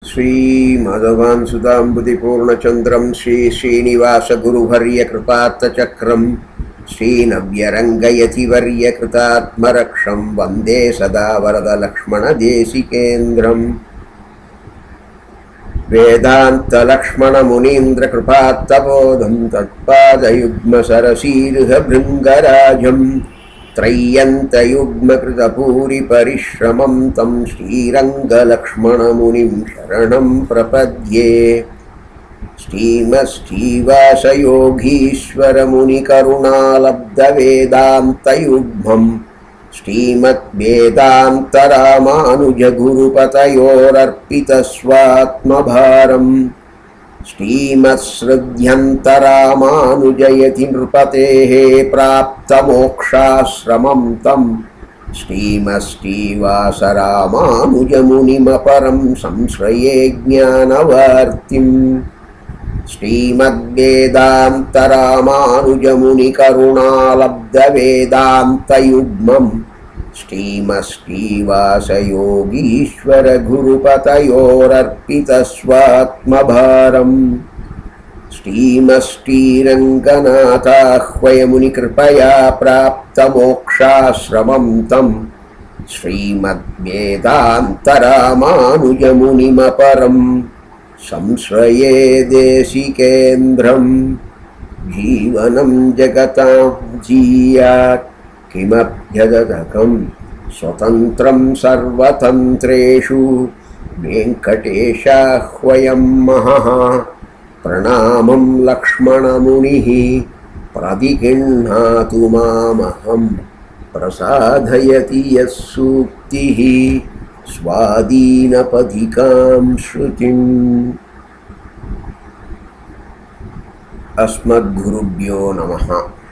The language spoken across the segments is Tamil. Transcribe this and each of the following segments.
श्रीमाधवान् सुधाम्बुधिपूर्णचन्द्रं श्रीश्रीनिवासगुरुवर्यकृपात्तचक्रं श्रीनव्यरङ्गयतिवर्यकृतात्मरक्षं वन्दे सदा वरदलक्ष्मणदेशिकेन्द्रम् वेदान्तलक्ष्मणमुनीन्द्रकृपात्तबोधं तत्पादयुग्मसरसीरुहभृङ्गराजम् त्रय्यन्तयुग्मकृतभूरिपरिश्रमं तं श्रीरङ्गलक्ष्मणमुनिं शरणं प्रपद्ये श्रीमश्रीवासयोगीश्वरमुनिकरुणालब्धवेदान्तयुग्मं श्रीमद्वेदान्तरामानुजगुरुपतयोरर्पितस्वात्मभारम् श्रीमत्सृध्यन्तरामानुजयति नृपतेः प्राप्तमोक्षाश्रमं तं श्रीमश्रीवासरामानुजमुनिमपरं संश्रये ज्ञानवार्तिम् श्रीमद्वेदान्तरामानुजमुनिकरुणालब्धवेदान्तयुग्मम् श्रीमश्रीवासयोगीश्वरगुरुपतयोरर्पितस्वात्मभारम् श्रीमश्रीरङ्गनाथाह्वयमुनिकृपया प्राप्तमोक्षाश्रमं तं श्रीमद्वेदान्तरामानुजमुनिमपरं संश्रये देशिकेन्द्रम् जीवनं जगतां जीयात् किमभ्यदधकं स्वतन्त्रं सर्वतन्त्रेषु वेङ्कटेशाह्वयं महः प्रणामं लक्ष्मणमुनिः प्रतिगृह्णातु मामहं प्रसादयति यः सूक्तिः स्वादीनपथिकां श्रुतिम् अस्मद्गुरुभ्यो நமः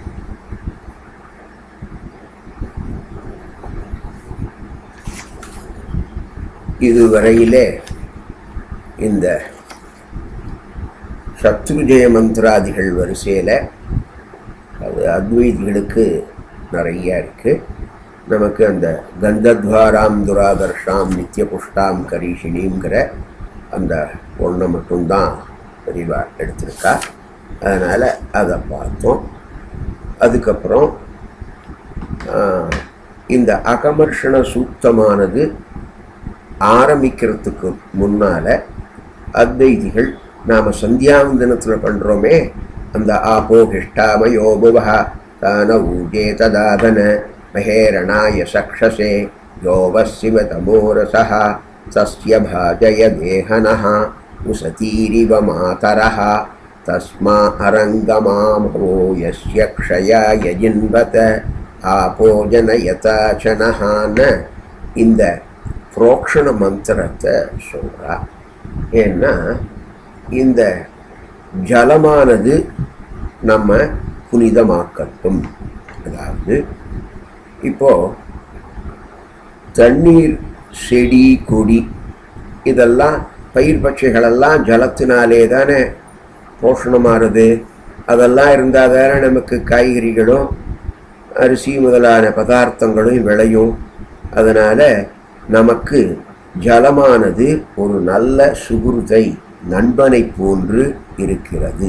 இதுவரையிலே இந்த சத்ருஜய மந்திராதிகள் வரிசையில் அது அத்வைதிகளுக்கு நிறைய இருக்குது நமக்கு அந்த கந்தத்வாராம் துராதர்ஷாம் நித்திய புஷ்டாம் கரீஷினிங்கிற அந்த ஒன்றை மட்டும்தான் தெளிவாக எடுத்திருக்கா அதனால் அதை பார்த்தோம் அதுக்கப்புறம் இந்த அகமர்ஷண சூக்தமானது ஆரம்பிக்கிறதுக்கு முன்னால் அத்வைதிகள் நாம் சந்தியாவந்தனத்தில் பண்ணுறோமே அந்த ஆபோகிஷ்டாமயோ புவா தான ஊஜே ததாதன மகேரணாய சக்ஷசே யோவசிவ தமோரசா தஸ்ய பாஜய தேகனः உசதீரிவ மாதரः தஸ்மா அரங்கமாமோ யஸ்ய க்ஷயாய ஜின்வத ஆபோஜனயதாச்சனஹான்னு இந்த புரோக்ஷண மந்திரத்தை சொல்கிறா ஏன்னா இந்த ஜலமானது நம்ம புனிதமாக்கட்டும் அதாவது இப்போ தண்ணீர் செடி கொடி இதெல்லாம் பயிர் பட்சைகளெல்லாம் ஜலத்தினாலே தானே போஷணமாறுது அதெல்லாம் இருந்தால் தானே நமக்கு காய்கறிகளும் அரிசி முதலான பதார்த்தங்களும் விளையும் அதனால் நமக்கு ஜலமானது ஒரு நல்ல சுகுருதை நண்பனை போன்று இருக்கிறது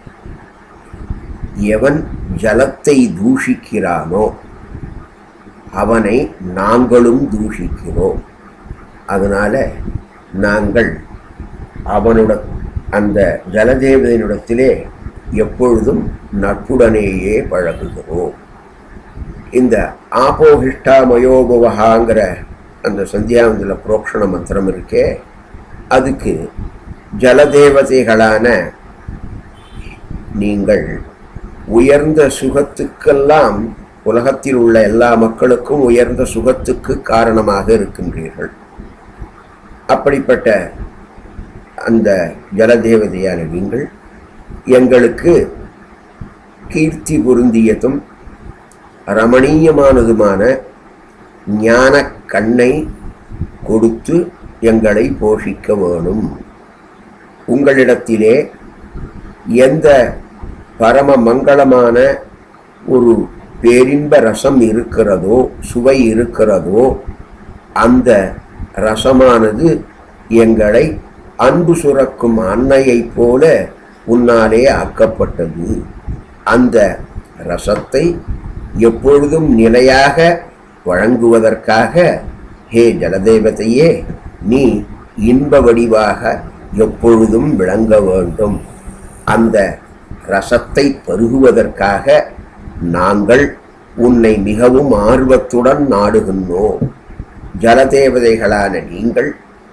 எவன் ஜலத்தை தூஷிக்கிறானோ அவனை நாங்களும் தூஷிக்கிறோம் அதனால் நாங்கள் அவனோட அந்த ஜலதேவதையினிடத்திலே எப்பொழுதும் நட்புடனேயே பழகுகிறோம் இந்த ஆபோகிஷ்டா மயோபவகாங்கிற அந்த சந்தியாவந்தில் புரோக்ஷண மந்திரம் இருக்கே அதுக்கு ஜலதேவதைகளான நீங்கள் உயர்ந்த சுகத்துக்கெல்லாம் உலகத்தில் உள்ள எல்லா மக்களுக்கும் உயர்ந்த சுகத்துக்கு காரணமாக இருக்கின்றீர்கள் அப்படிப்பட்ட அந்த ஜலதேவதையான நீங்கள் எங்களுக்கு கீர்த்தி பொருந்தியதும் ரமணீயமானதுமான ஞான கண்ணை கொடுத்து எங்களை போஷிக்க வேணும் உங்களிடத்திலே எந்த பரம மங்களமான ஒரு பேரின்ப ரசம் இருக்கிறதோ சுவை இருக்கிறதோ அந்த ரசமானது எங்களை அன்பு சுரக்கும் அன்னையைப் போல உன்னாலே ஆக்கப்பட்டது அந்த ரசத்தை எப்பொழுதும் நிலையாக வழங்குவதற்காக ஹே ஜலதேவதையே நீ இன்ப வடிவாக எப்பொழுதும் விளங்க வேண்டும் அந்த ரசத்தை பருகுவதற்காக நாங்கள் உன்னை மிகவும் ஆர்வத்துடன் நாடுகின்றோம் ஜலதேவதைகளான நீங்கள்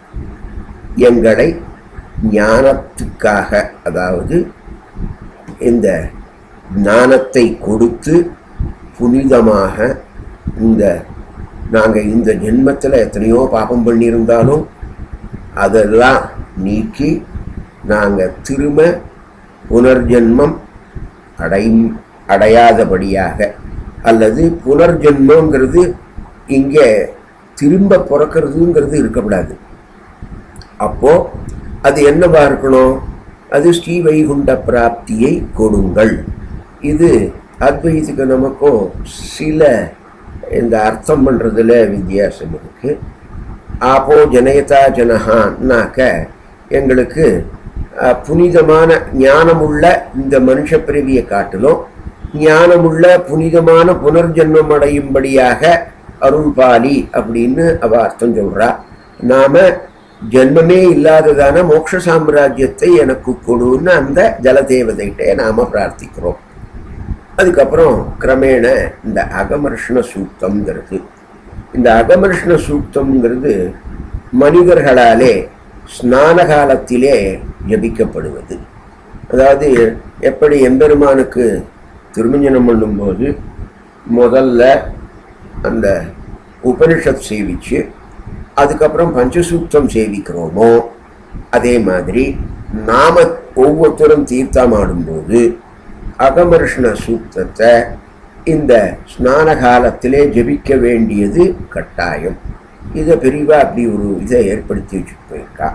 எங்களை ஞானத்துக்காக அதாவது இந்த ஞானத்தை கொடுத்து புனிதமாக இந்த நாங்கள் இந்த ஜென்மத்தில் எத்தனையோ பாபம் பண்ணியிருந்தாலும் அதெல்லாம் நீக்கி நாங்கள் திரும்ப புனர்ஜென்மம் அடையும் அடையாதபடியாக அல்லது புனர்ஜென்மங்கிறது இங்கே திரும்ப பிறக்கிறதுங்கிறது இருக்கக்கூடாது அப்போ அது என்னவா இருக்கணும் அது ஸ்ரீ வைகுண்ட பிராப்தியை கொடுங்கள் இது அத்வைத்துக்கு நமக்கும் சில இந்த அர்த்தம் பண்ணுறதுல வித்தியாசம் இருக்கு ஆப்போ ஜனயதா ஜனஹான்னாக்க எங்களுக்கு அஹ், புனிதமான ஞானமுள்ள இந்த மனுஷ பிறவியை காட்டிலும் ஞானமுள்ள புனிதமான புனர்ஜென்மம் அடையும்படியாக அருள்பாலி அப்படின்னு அவ அர்த்தம் சொல்றா நாம ஜென்மமே இல்லாததான மோட்ச சாம்ராஜ்யத்தை எனக்கு கொடுன்னு அந்த ஜலதேவதைகிட்ட நாம பிரார்த்திக்கிறோம் அதுக்கப்புறம் கிரமேண இந்த அகமர்ஷண சூக்தம்ங்கிறது இந்த அகமர்ஷண சூக்தம்ங்கிறது மனிதர்களாலே ஸ்நான காலத்திலே ஜபிக்கப்படுவது அதாவது எப்படி எம்பெருமானுக்கு திருமஞ்சனம் பண்ணும்போது முதல்ல அந்த உபனிஷத் சேவிச்சு அதுக்கப்புறம் பஞ்சசூக்தம் சேவிக்கிறோமோ அதே மாதிரி நாம ஒவ்வொருத்தரும் தீர்த்தமாடும்போது அகமர்ஷண சூக்தத்தை இந்த ஸ்நான காலத்திலே ஜெபிக்க வேண்டியது கட்டாயம் இதை பெரியவா அப்படி ஒரு இதை ஏற்படுத்தி வச்சுட்டு போயிருக்கா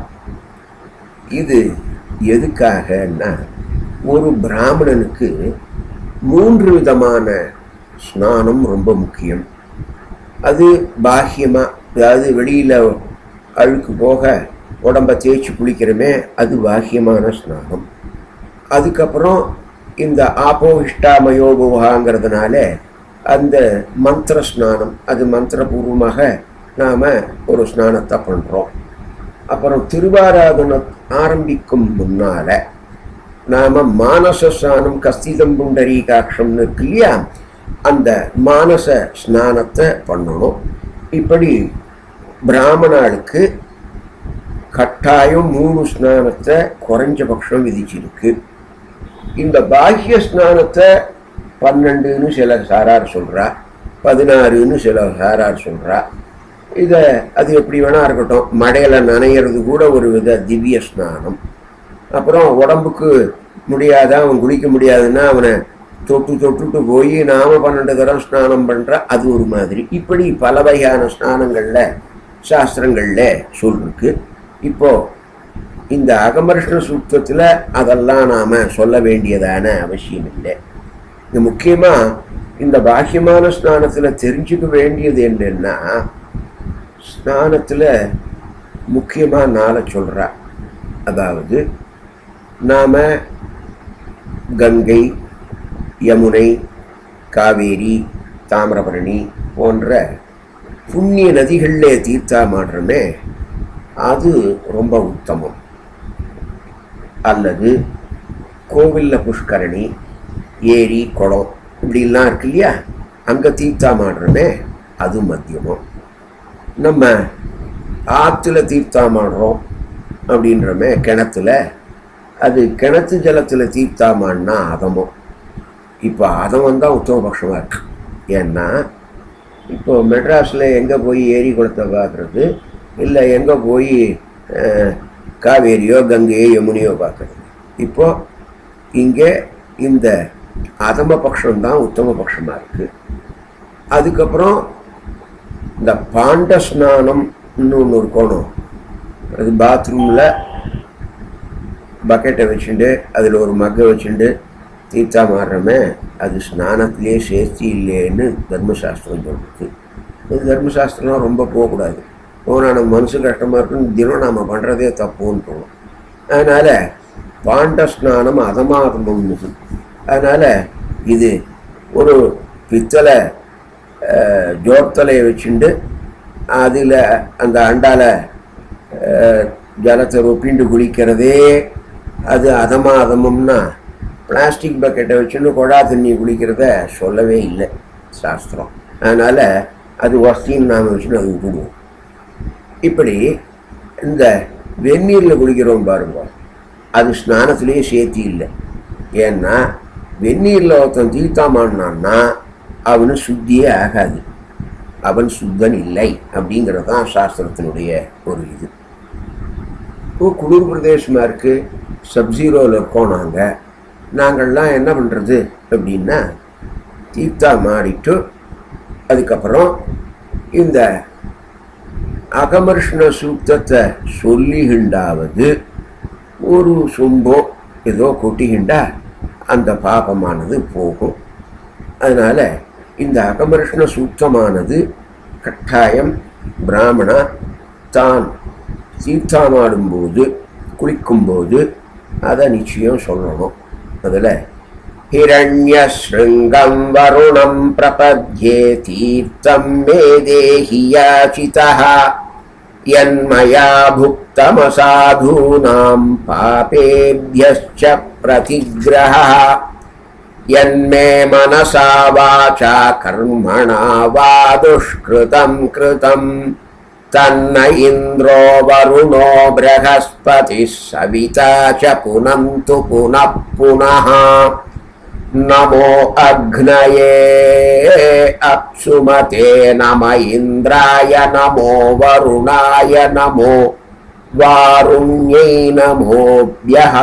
இது எதுக்காகன்னா ஒரு பிராமணனுக்கு மூன்று விதமான ஸ்நானம் ரொம்ப முக்கியம் அது பாஹ்யமா அதாவது வெளியில அழுக்கு போக உடம்ப தேய்ச்சி குளிக்கிறோமே அது பாஹ்யமான ஸ்நானம் அதுக்கப்புறம் இந்த ஆப்போ இஷ்டாமயோபுகாங்கிறதுனால அந்த மந்திர ஸ்நானம் அது மந்திரபூர்வமாக நாம் ஒரு ஸ்நானத்தை பண்ணுறோம் அப்புறம் திருவாராதனை ஆரம்பிக்கும் முன்னால நாம மானச ஸ்நானம் கஸ்திதம் புண்டரீகாட்சம்னு இருக்கு இல்லையா அந்த மானச ஸ்நானத்தை பண்ணணும் இப்படி பிராமணாளுக்கு கட்டாயம் மூணு ஸ்நானத்தை குறைஞ்சபட்சம் விதிச்சிருக்கு இந்த பாஹ்ய ஸ்நானத்தை பன்னெண்டுன்னு சில சாரார் சொல்றா பதினாறுன்னு சில சாரார் சொல்றா இதை அது எப்படி வேணா இருக்கட்டும் மழையில நனையிறது கூட ஒரு வித திவ்ய ஸ்நானம் அப்புறம் உடம்புக்கு முடியாத அவன் குளிக்க முடியாதுன்னா அவனை தொட்டு தொட்டுட்டு போய் நாம பன்னெண்டு தரம் ஸ்நானம் பண்ற அது ஒரு மாதிரி இப்படி பல வகையான ஸ்நானங்கள்ல சாஸ்திரங்கள்ல சொல்லிருக்கு இப்போ இந்த அகமர்ஷண சூக்தத்தில் அதெல்லாம் நாம் சொல்ல வேண்டியதான அவசியம் இல்லை இது முக்கியமாக இந்த பாக்கியமான ஸ்நானத்தில் தெரிஞ்சுக்க வேண்டியது என்னன்னா ஸ்நானத்தில் முக்கியமாக நாளை சொல்கிறா அதாவது நாம் கங்கை யமுனை காவேரி தாமிரபரணி போன்ற புண்ணிய நதிகளில் தீர்த்தாமாடுறோமே அது ரொம்ப உத்தமம் அல்லது கோவிலில் புஷ்கரணி ஏரி குளம் இப்படிலாம் இருக்கு இல்லையா அங்கே தீர்த்தாமாடுறோமே அது மத்தியமம் நம்ம ஆற்றுல தீர்த்தாமாடுறோம் அப்படின்றமே கிணத்துல அது கிணத்து ஜலத்தில் தீர்த்தாமான்னா அதமம் இப்போ அதமம் தான் உத்தமபட்சமாக இருக்கு ஏன்னா இப்போ மெட்ராஸில் எங்கே போய் ஏரி குளத்தை பார்க்குறது இல்லை எங்கே போய் அஹ், காவேரியோ கங்கையோ யமுனையோ பார்க்குறது இப்போ இங்கே இந்த அதம பட்சம்தான் உத்தம பட்சமாக இருக்குது அதுக்கப்புறம் இந்த பாண்ட ஸ்நானம்னு ஒன்று இருக்கணும் அது பாத்ரூமில் பக்கெட்டை வச்சுட்டு அதில் ஒரு மக்கை வச்சுட்டு தீர்த்தா மாறுறமே அது ஸ்நானத்திலே சேர்த்தி இல்லைன்னு தர்மசாஸ்திரம் சொல்லுது இது தர்மசாஸ்திரம் ரொம்ப போகக்கூடாது போனால் நம்ம மனசு கஷ்டமாக இருக்குன்னு தினம் நாம் பண்ணுறதே தப்புன்னு தோணும் அதனால பாண்ட ஸ்நானம் அதமாதமம்னு அதனால இது ஒரு பித்தளை அஹ், ஜோர்த்தலையை வச்சுண்டு அதில் அந்த அண்டால அஹ், ஜலத்தை ஒப்பிண்டு குளிக்கிறதே அது அதமா அதமம்னா பிளாஸ்டிக் பக்கெட்டை வச்சுன்னு கொடா தண்ணி குளிக்கிறத சொல்லவே இல்லை சாஸ்திரம் அதனால் அது வசதின்னு நாம் வச்சுன்னு அது விட்டுடுவோம் இப்படி இந்த வெந்நீரில் குளிக்கிறோம் பாருங்க அது ஸ்நானத்திலேயே சேர்த்தி இல்லை ஏன்னா வெந்நீரில் ஒருத்தன் தீர்த்தாமான்னான்னா அவனு சுத்தியே ஆகாது அவன் சுத்தன் இல்லை அப்படிங்கிறது தான் சாஸ்திரத்தினுடைய ஒரு இது இப்போ குளிர் பிரதேசமாக இருக்குது சப்ஜீரோவில் இருக்கோம் நாங்கள் நாங்கள்லாம் என்ன பண்ணுறது அப்படின்னா தீர்த்தா மாடிட்டு அதுக்கப்புறம் இந்த அகமர்ஷண சூக்தத்தை சொல்லிகின்றாவது ஒரு சொம்போ ஏதோ கொட்டிகிண்டா அந்த பாபமானது போகும் அதனால் இந்த அகமர்ஷண சூக்தமானது கட்டாயம் பிராமணா தான் தீர்த்தாமாடும்போது குளிக்கும்போது அதை நிச்சயம் சொல்லணும் அதில் हिरण्यशृङ्गं वरुणं प्रपद्ये तीर्थं मे देहि याचितः यन्मया भुक्तमसाधूनां पापेभ्यश्च प्रतिग्रहः यन्मे मनसा वाचा कर्मणा वा दुष्कृतं कृतं तन्न इन्द्रो वरुणो बृहस्पतिः सविता च पुनन्तु पुनः पुनः नमो अग्नये अप्सुमते नम इन्द्राय नमो वरुणाय नमो वारुण्यै नमोभ्यः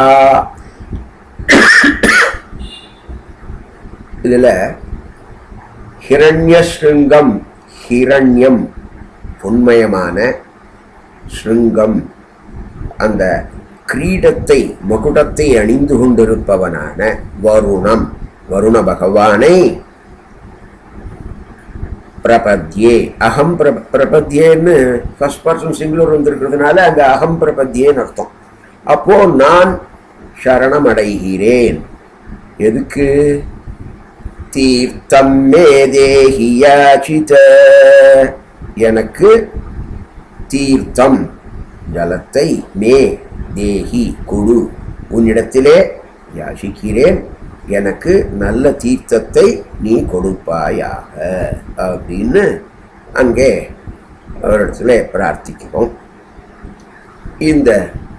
இதில் ஹிரண்யஸ்ருங்கம் ஹிரண்யம் பொன்மயமான ஸ்ருங்கம் அந்த கிரீடத்தை மகுடத்தை அணிந்து கொண்டிருப்பவனான வருணம் வருண பகவானை பிரபத்யே அகம் பிர பிரபத்யேன்னு ஃபர்ஸ்ட் பர்சன் சிங்குலர் வந்திருக்கிறதுனால அங்கே அகம் பிரபத்யேன்னு அர்த்தம் அப்போ நான் சரணம் அடைகிறேன் எதுக்கு தீர்த்தம் மே தேஹி யாச்சித எனக்கு தீர்த்தம் ஜலத்தை மே தேஹி குழு உன்னிடத்திலே யாசிக்கிறேன் எனக்கு நல்ல தீர்த்தத்தை நீ கொடுப்பாயாக அப்படின்னு அங்கே அவரிடத்துல பிரார்த்திக்கிறோம் இந்த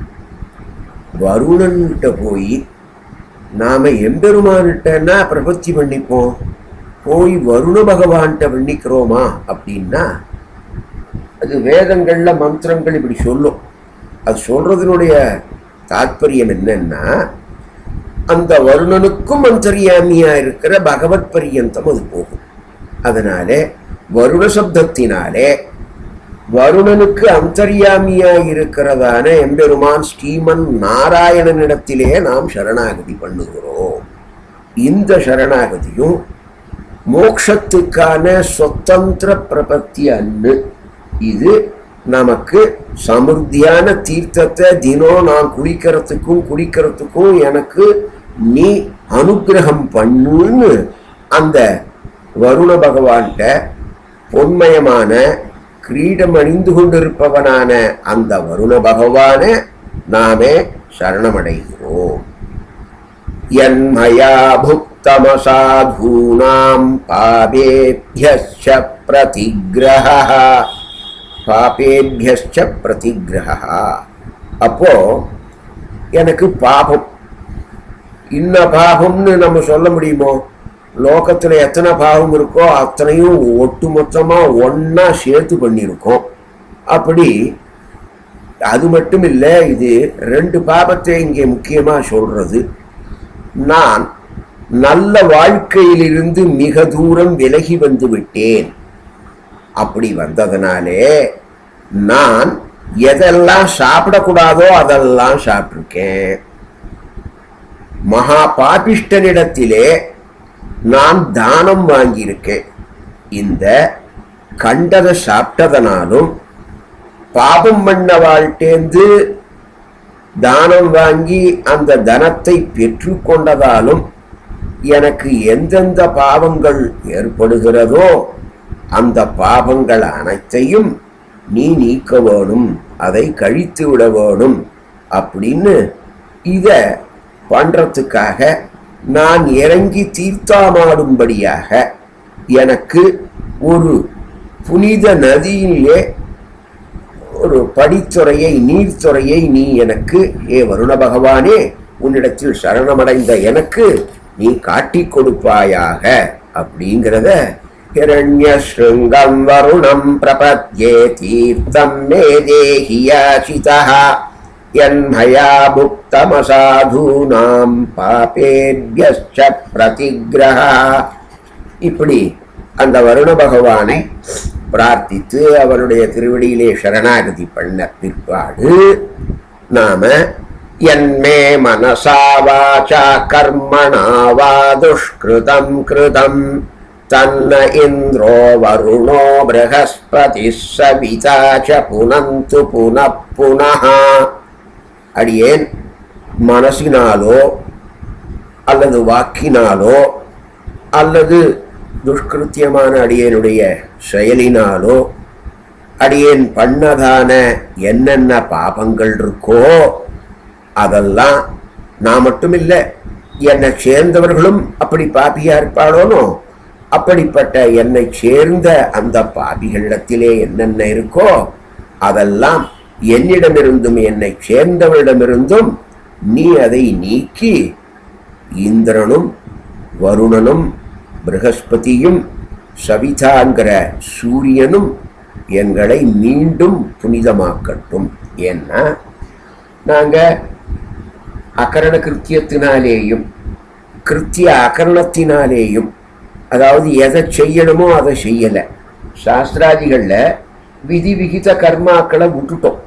வருணன்கிட்ட போய் நாம எம்பெருமான்கிட்டன்னா பிரபத்தி பண்ணிப்போம் போய் வருண பகவான்கிட்ட பண்ணிக்கிறோமா அப்படின்னா அது வேதங்கள்ல மந்திரங்கள் இப்படி சொல்லும் அது சொல்றதுனுடைய தாத்பரியம் என்னன்னா அந்த வருணனுக்கும் அந்தரியாமியா இருக்கிற பகவத் பரியந்தம் அது போகும் அதனாலே வருண சப்தத்தினாலே வருணனுக்கு அந்தர்யாமியா இருக்கிறதான எம்பெருமான் ஸ்ரீமன் நாராயணனிடத்திலே நாம் சரணாகதி பண்ணுகிறோம் இந்த சரணாகதியும் மோக்ஷத்துக்கான சொத்தந்திர பிரபத்தி அன்னு இது நமக்கு சமிருத்தியான தீர்த்தத்தை தினம் நான் குளிக்கிறதுக்கும் குடிக்கிறதுக்கும் எனக்கு நீ அனுகிரகம் பண்ணுன்னு அந்த வருண பகவான்கிட்ட பொன்மயமான கிரீடம் அணிந்து கொண்டிருப்பவனான அந்த வருண பகவானை நாமே சரணமடைகிறோம் यन्मया भुक्तमसाधूनां पापेभ्यश्च प्रतिग्रहः பாபேபியச்ச பிரதிகிரகா அப்போ எனக்கு பாபம் இன்ன பாபம்னு நம்ம சொல்ல முடியுமோ லோகத்துல எத்தனை பாவம் இருக்கோ அத்தனையும் ஒட்டு மொத்தமா ஒன்னா சேர்த்து பண்ணியிருக்கோம் அப்படி அது மட்டும் இல்லை இது ரெண்டு பாபத்தை இங்கே முக்கியமா சொல்றது நான் நல்ல வாழ்க்கையிலிருந்து மிக தூரம் விலகி வந்து விட்டேன் அப்படி வந்ததுனாலே நான் எதெல்லாம் சாப்பிடக்கூடாதோ அதெல்லாம் சாப்பிட்டிருக்கேன் மகா பாபிஷ்டனிடத்திலே நான் தானம் வாங்கியிருக்கேன் இந்த கண்டதை சாப்பிட்டதனாலும் பாபம் பண்ண வாழ்ட்டேந்து தானம் வாங்கி அந்த தனத்தை பெற்று கொண்டதாலும் எனக்கு எந்தெந்த பாவங்கள் ஏற்படுகிறதோ அந்த பாவங்கள் அனைத்தையும் நீ நீக்க வேணும் அதை கழித்து விட வேணும் அப்படின்னு இத பண்றதுக்காக நான் இறங்கி தீர்த்தாமாடும்படியாக எனக்கு ஒரு புனித நதியிலே ஒரு படித்துறையை நீர்த்துறையை நீ எனக்கு ஏ வருண பகவானே உன்னிடத்தில் சரணமடைந்த எனக்கு நீ காட்டிக் கொடுப்பாயாக அப்படிங்கிறத ஹிரண்ய ஸ்ருங்கம் வருணம் பிரபத்யே தீர்த்தம் மே தேஹி யாசிதா யன்மயா புக்தமசாதூனாம் பாபேபியச்ச பிரதிகிரஹா இப்படி அந்த வருண பகவானை பிரார்த்தித்து அவருடைய திருவடியிலே சரணாகதி பண்ண பிற்பாடு நாம என்மே மனசா வாச்சா கர்மணா வா துஷ்கிருதம் கிருதம் தன்ன இந்திரோ வருணோ பிரகஸ்பதி சவிதா ச புனந்து புனః புனः அடியேன் மனசினாலோ அல்லது வாக்கினாலோ அல்லது துஷ்கிருத்தியமான அடியேனுடைய செயலினாலோ அடியேன் பண்ணதான என்னென்ன பாபங்கள் இருக்கோ அதெல்லாம் நான் மட்டும் இல்லை என்னை சேர்ந்தவர்களும் அப்படி பாபியா இருப்பாளோனோ அப்படிப்பட்ட என்னை சேர்ந்த அந்த பாபிகளிடத்திலே என்னென்ன இருக்கோ அதெல்லாம் என்னிடமிருந்தும் என்னை சேர்ந்தவரிடமிருந்தும் நீ அதை நீக்கி இந்திரனும் வருணனும் பிரகஸ்பதியும் சவிதாங்கிற சூரியனும் எங்களை மீண்டும் புனிதமாக்கட்டும் ஏன்னா நாங்கள் அகரண கிருத்தியத்தினாலேயும் கிருத்திய அகரணத்தினாலேயும் அதாவது எதை செய்யணுமோ அதை செய்யலை சாஸ்திராதிகளில் விதி விகித கர்மாக்களை விட்டுட்டோம்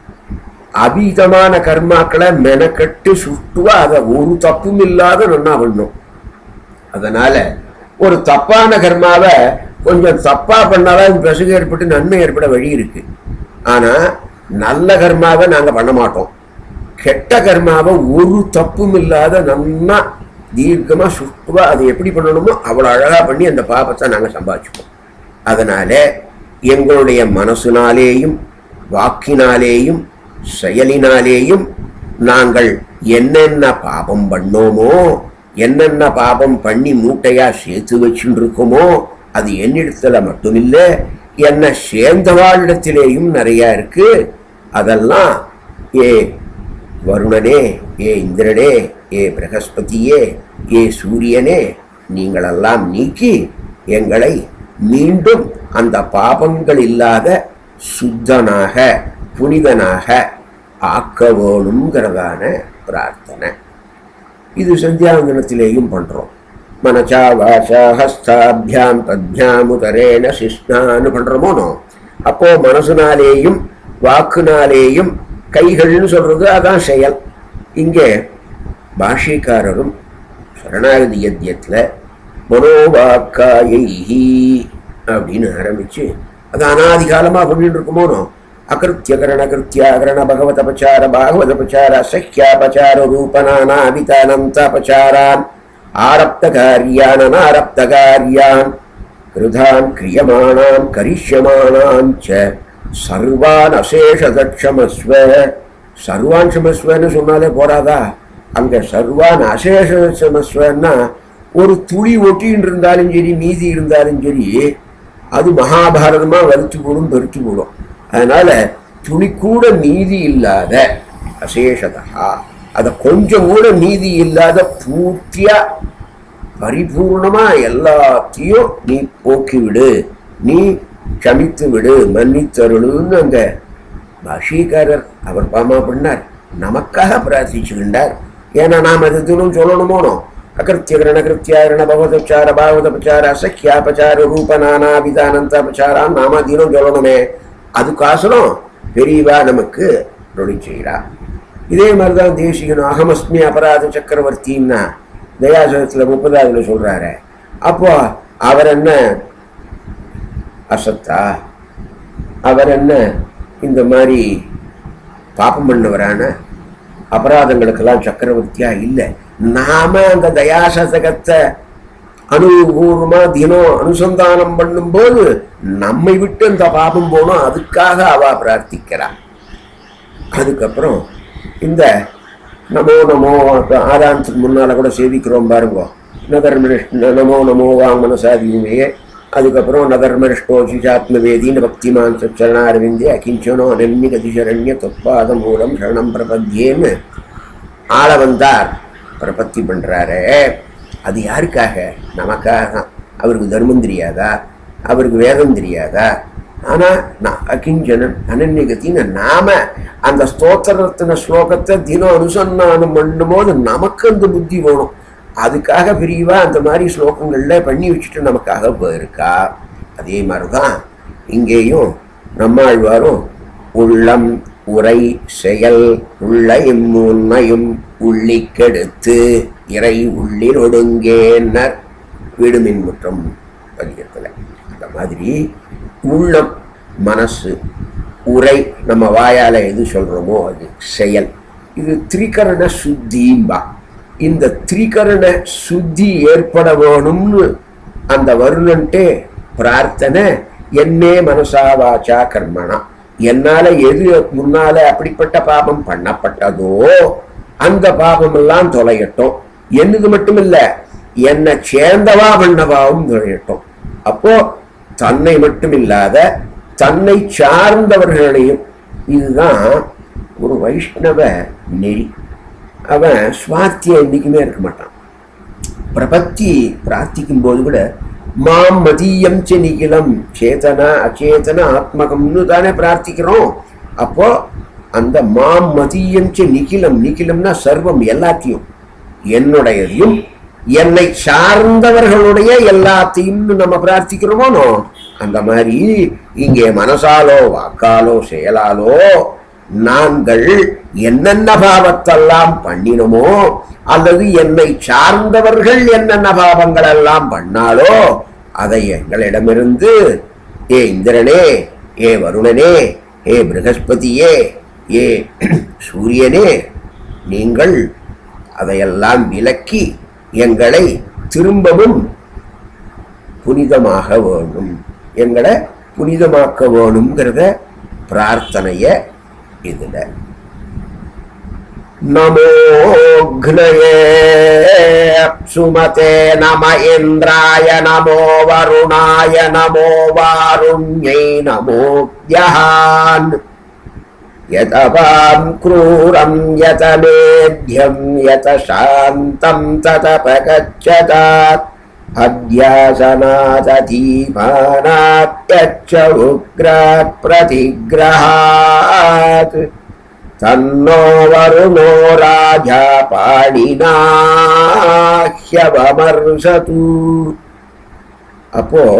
அபீதமான கர்மாக்களை மெனக்கட்டு சுட்டுவா அதை ஒரு தப்பும் இல்லாத நன்னா பண்ணும் அதனால ஒரு தப்பான கர்மாவை கொஞ்சம் தப்பா பண்ணாதான் பிசகு ஏற்பட்டு நன்மை ஏற்பட வழி இருக்கு ஆனா நல்ல கர்மாவை நாங்க பண்ண மாட்டோம் கெட்ட கர்மாவை ஒரு தப்பும் இல்லாத நன்னா தீர்க்கமா சுட்டுவா அதை எப்படி பண்ணணுமோ அவ்வளோ அழகா பண்ணி அந்த பாபத்தை நாங்க சம்பாதிச்சுப்போம் அதனால எங்களுடைய மனசுனாலேயும் வாக்கினாலேயும் செயலினாலேயும் நாங்கள் என்னென்ன பாபம் பண்ணோமோ என்னென்ன பாபம் பண்ணி மூட்டையா சேர்த்து வச்சுட்டு இருக்கோமோ அது என்னிடத்துல மட்டுமில்ல என்னை சேர்ந்தவாளிடத்திலேயும் நிறைய இருக்கு அதெல்லாம் ஏ வருணனே ஏ இந்திரனே ஏ பிரகஸ்பதியே ஏ சூரியனே நீங்களெல்லாம் நீக்கி எங்களை மீண்டும் அந்த பாபங்கள் இல்லாத சுத்தனாக புனிதனாக ஆக்க வேணுங்கிறதான பிரார்த்தனை இது சந்தியாவந்தனத்திலேயும் பண்றோம் மனசா வாசா ஹஸ்தாபியாம் பத்யாமுதரேன சிஷ்ணான்னு பண்றோமோனோ அப்போ மனசுனாலேயும் வாக்குனாலேயும் கைகள்னு சொல்றது அதான் செயல் இங்கே பாஷிக்காரரும் சரணாகதி யத்தியத்தில் மனோவாக்காயி அப்படின்னு ஆரம்பிச்சு அது அனாதி காலமாக பண்ணிட்டு இருக்குமோனோ அகிருத்தியகரண கிருத்தியாகரண பகவதபச்சார பாகவதபச்சார அசஹ்யாபச்சார ரூபனானாபிதானந்தாபச்சாரான் ஆரப்த காரியான் அனாரப்த காரியான் கிருதான் கிரியமானான் கரிஷ்யமானான் ச சர்வான் அசேஷதட்சமஸ்வ சர்வான் சமஸ்வன்னு சொன்னாலே போறாதா அங்க சர்வான் அசேஷமஸ்வன்னா ஒரு துளி ஒட்டின்னு இருந்தாலும் சரி மீதி இருந்தாலும் சரி அது மகாபாரதமா வலிச்சு போடும் பெருத்து போடும் அதனால துளி கூட மீதி இல்லாத அசேஷதா அத கொஞ்சம் கூட மீதி இல்லாத பூர்த்தியா பரிபூர்ணமா எல்லாத்தையும் நீ போக்கி விடு நீ க்ஷமித்து விடு மன்னித்தருளுன்னு அந்த பாஷீகாரர் அவர் பாமா பண்ணார் நமக்காக பிரார்த்திச்சுக்கின்றார் ஏன்னா நாம் அது தினம் சொல்லணுமோனோ அகிருத்தியகரண கிருத்தியாகரண பகவதோச்சார பாகவதோச்சார அசக்கியாபச்சார ரூப நானாபிதானந்தாபச்சாரான் நாம தினம் சொல்லணுமே அதுக்காசனம் பெரியவா நமக்கு நொடி செய்கிறா இதே மாதிரிதான் தேசிகனும் அகமஸ்மி அபராத சக்கரவர்த்தின்னா தயாசனத்தில் முப்பதாவதுல சொல்றாரு அப்போ அவர் என்ன அசத்தா அவர் என்ன இந்த மாதிரி பாப்பம் பண்ணவரான அபராதங்களுக்கெல்லாம் சக்கரவர்த்தியா இல்லை நாம அந்த தயாசதகத்தை அனுபூர்வமா தினம் அனுசந்தானம் பண்ணும்போது நம்மை விட்டு அந்த பாபம் போனோம் அதுக்காக அவ பிரார்த்திக்கிறா அதுக்கப்புறம் இந்த நமோ நமோ ஆதாரத்துக்கு முன்னால கூட சேவிக்கிறோம் பாருங்க நகர்மனிஷ் நமோ நமோ வாமனசாதியுமே அதுக்கப்புறம் நகர்மனிஷ்டோ சிஷாத்மவேதின்னு பக்திமான் சரணாரவிந்தே அகிஞ்சனோ அனன்ய கதிசரண்ய தொப்பாத மூலம் சரணம் பிரபத்தியேன்னு ஆள வந்தார் பிரபத்தி பண்றாரு அது யாருக்காக நமக்காக தான் அவருக்கு தர்மம் தெரியாதா அவருக்கு வேதம் தெரியாதா ஆனா நான் அகிஞ்சனன் அனன்யகத்தின்னு நாம அந்த ஸ்தோத்திரத்தின ஸ்லோகத்தை தினம் அனுசந்தானம் பண்ணும்போது நமக்கு அந்த புத்தி வேணும் அதுக்காக பிரிவா அந்த மாதிரி ஸ்லோகங்கள்ல பண்ணி வச்சுட்டு நமக்காக போயிருக்கா அதே மாதிரிதான் இங்கேயும் நம்மாழ்வாரும் உள்ளம் உரை செயல் உள்ள இம்முன்னையும் உள்ளிக்கெடுத்து இறை உள்ளில் ஒடுங்கேன்னர் வீடுமின் முற்றம் பதிகத்தில் அந்த மாதிரி உள்ளம் மனசு உரை நம்ம வாயால எது சொல்றோமோ அது செயல் இது திரிகரண சுத்திம்பா இந்த திரிகரண சுத்தி ஏற்பட வேணும்னு அந்த வருணன்ட்டே பிரார்த்தனை என்னே மனசா வாச்சா கர்மணா என்னால எது முன்னால அப்படிப்பட்ட பாபம் பண்ணப்பட்டதோ அந்த பாபம் எல்லாம் தொலையட்டும் என்னது மட்டும் இல்ல என்னை சேர்ந்தவா பண்ணவாவும் தொலையட்டும் அப்போ தன்னை மட்டும் இல்லாத தன்னை சார்ந்தவர்களையும் இதுதான் ஒரு வைஷ்ணவ நெறி அவன் சுவாத்தியம் என்னைக்குமே இருக்க மாட்டான் பிரபத்தி பிரார்த்திக்கும் போது கூட மாம் மதியம் செ நிகிலம் சேதன அச்சேதன ஆத்மகம்னு தானே பிரார்த்திக்கிறோம் அப்போ அந்த மாம் மதியம் செ நிகிலம் நிகிலம்னா சர்வம் எல்லாத்தையும் என்னுடையதையும் என்னை சார்ந்தவர்களுடைய எல்லாத்தையும் நம்ம பிரார்த்திக்கிறோமோ அந்த மாதிரி இங்கே மனசாலோ வாக்காலோ செயலாலோ நாங்கள் என்னென்ன பாவத்தெல்லாம் பண்ணினோமோ அல்லது என்னை சார்ந்தவர்கள் என்னென்ன பாவங்கள் எல்லாம் பண்ணாலோ அதை எங்களிடமிருந்து ஏ இந்திரனே ஏ வருணனே ஏ பிரகஸ்பதியே ஏ சூரியனே நீங்கள் அதையெல்லாம் விலக்கி எங்களை திரும்பவும் புனிதமாக வேணும் எங்களை புனிதமாக்க வேணுங்கிறத பிரார்த்தனைய இதுல நமோக்னயே சுமதே நம இந்திராய நமோ வருணாய நமோ வாருண்யை நமோத்யான் यतवां क्रूरं यत मेध्यं यत शान्तं ततपगच्छतात् अध्यासनादधीमानात्यच्च उग्रात् प्रतिग्रहात् तन्नो वरुणो राजा पाणिना ह्यवमर्शतु அப்போ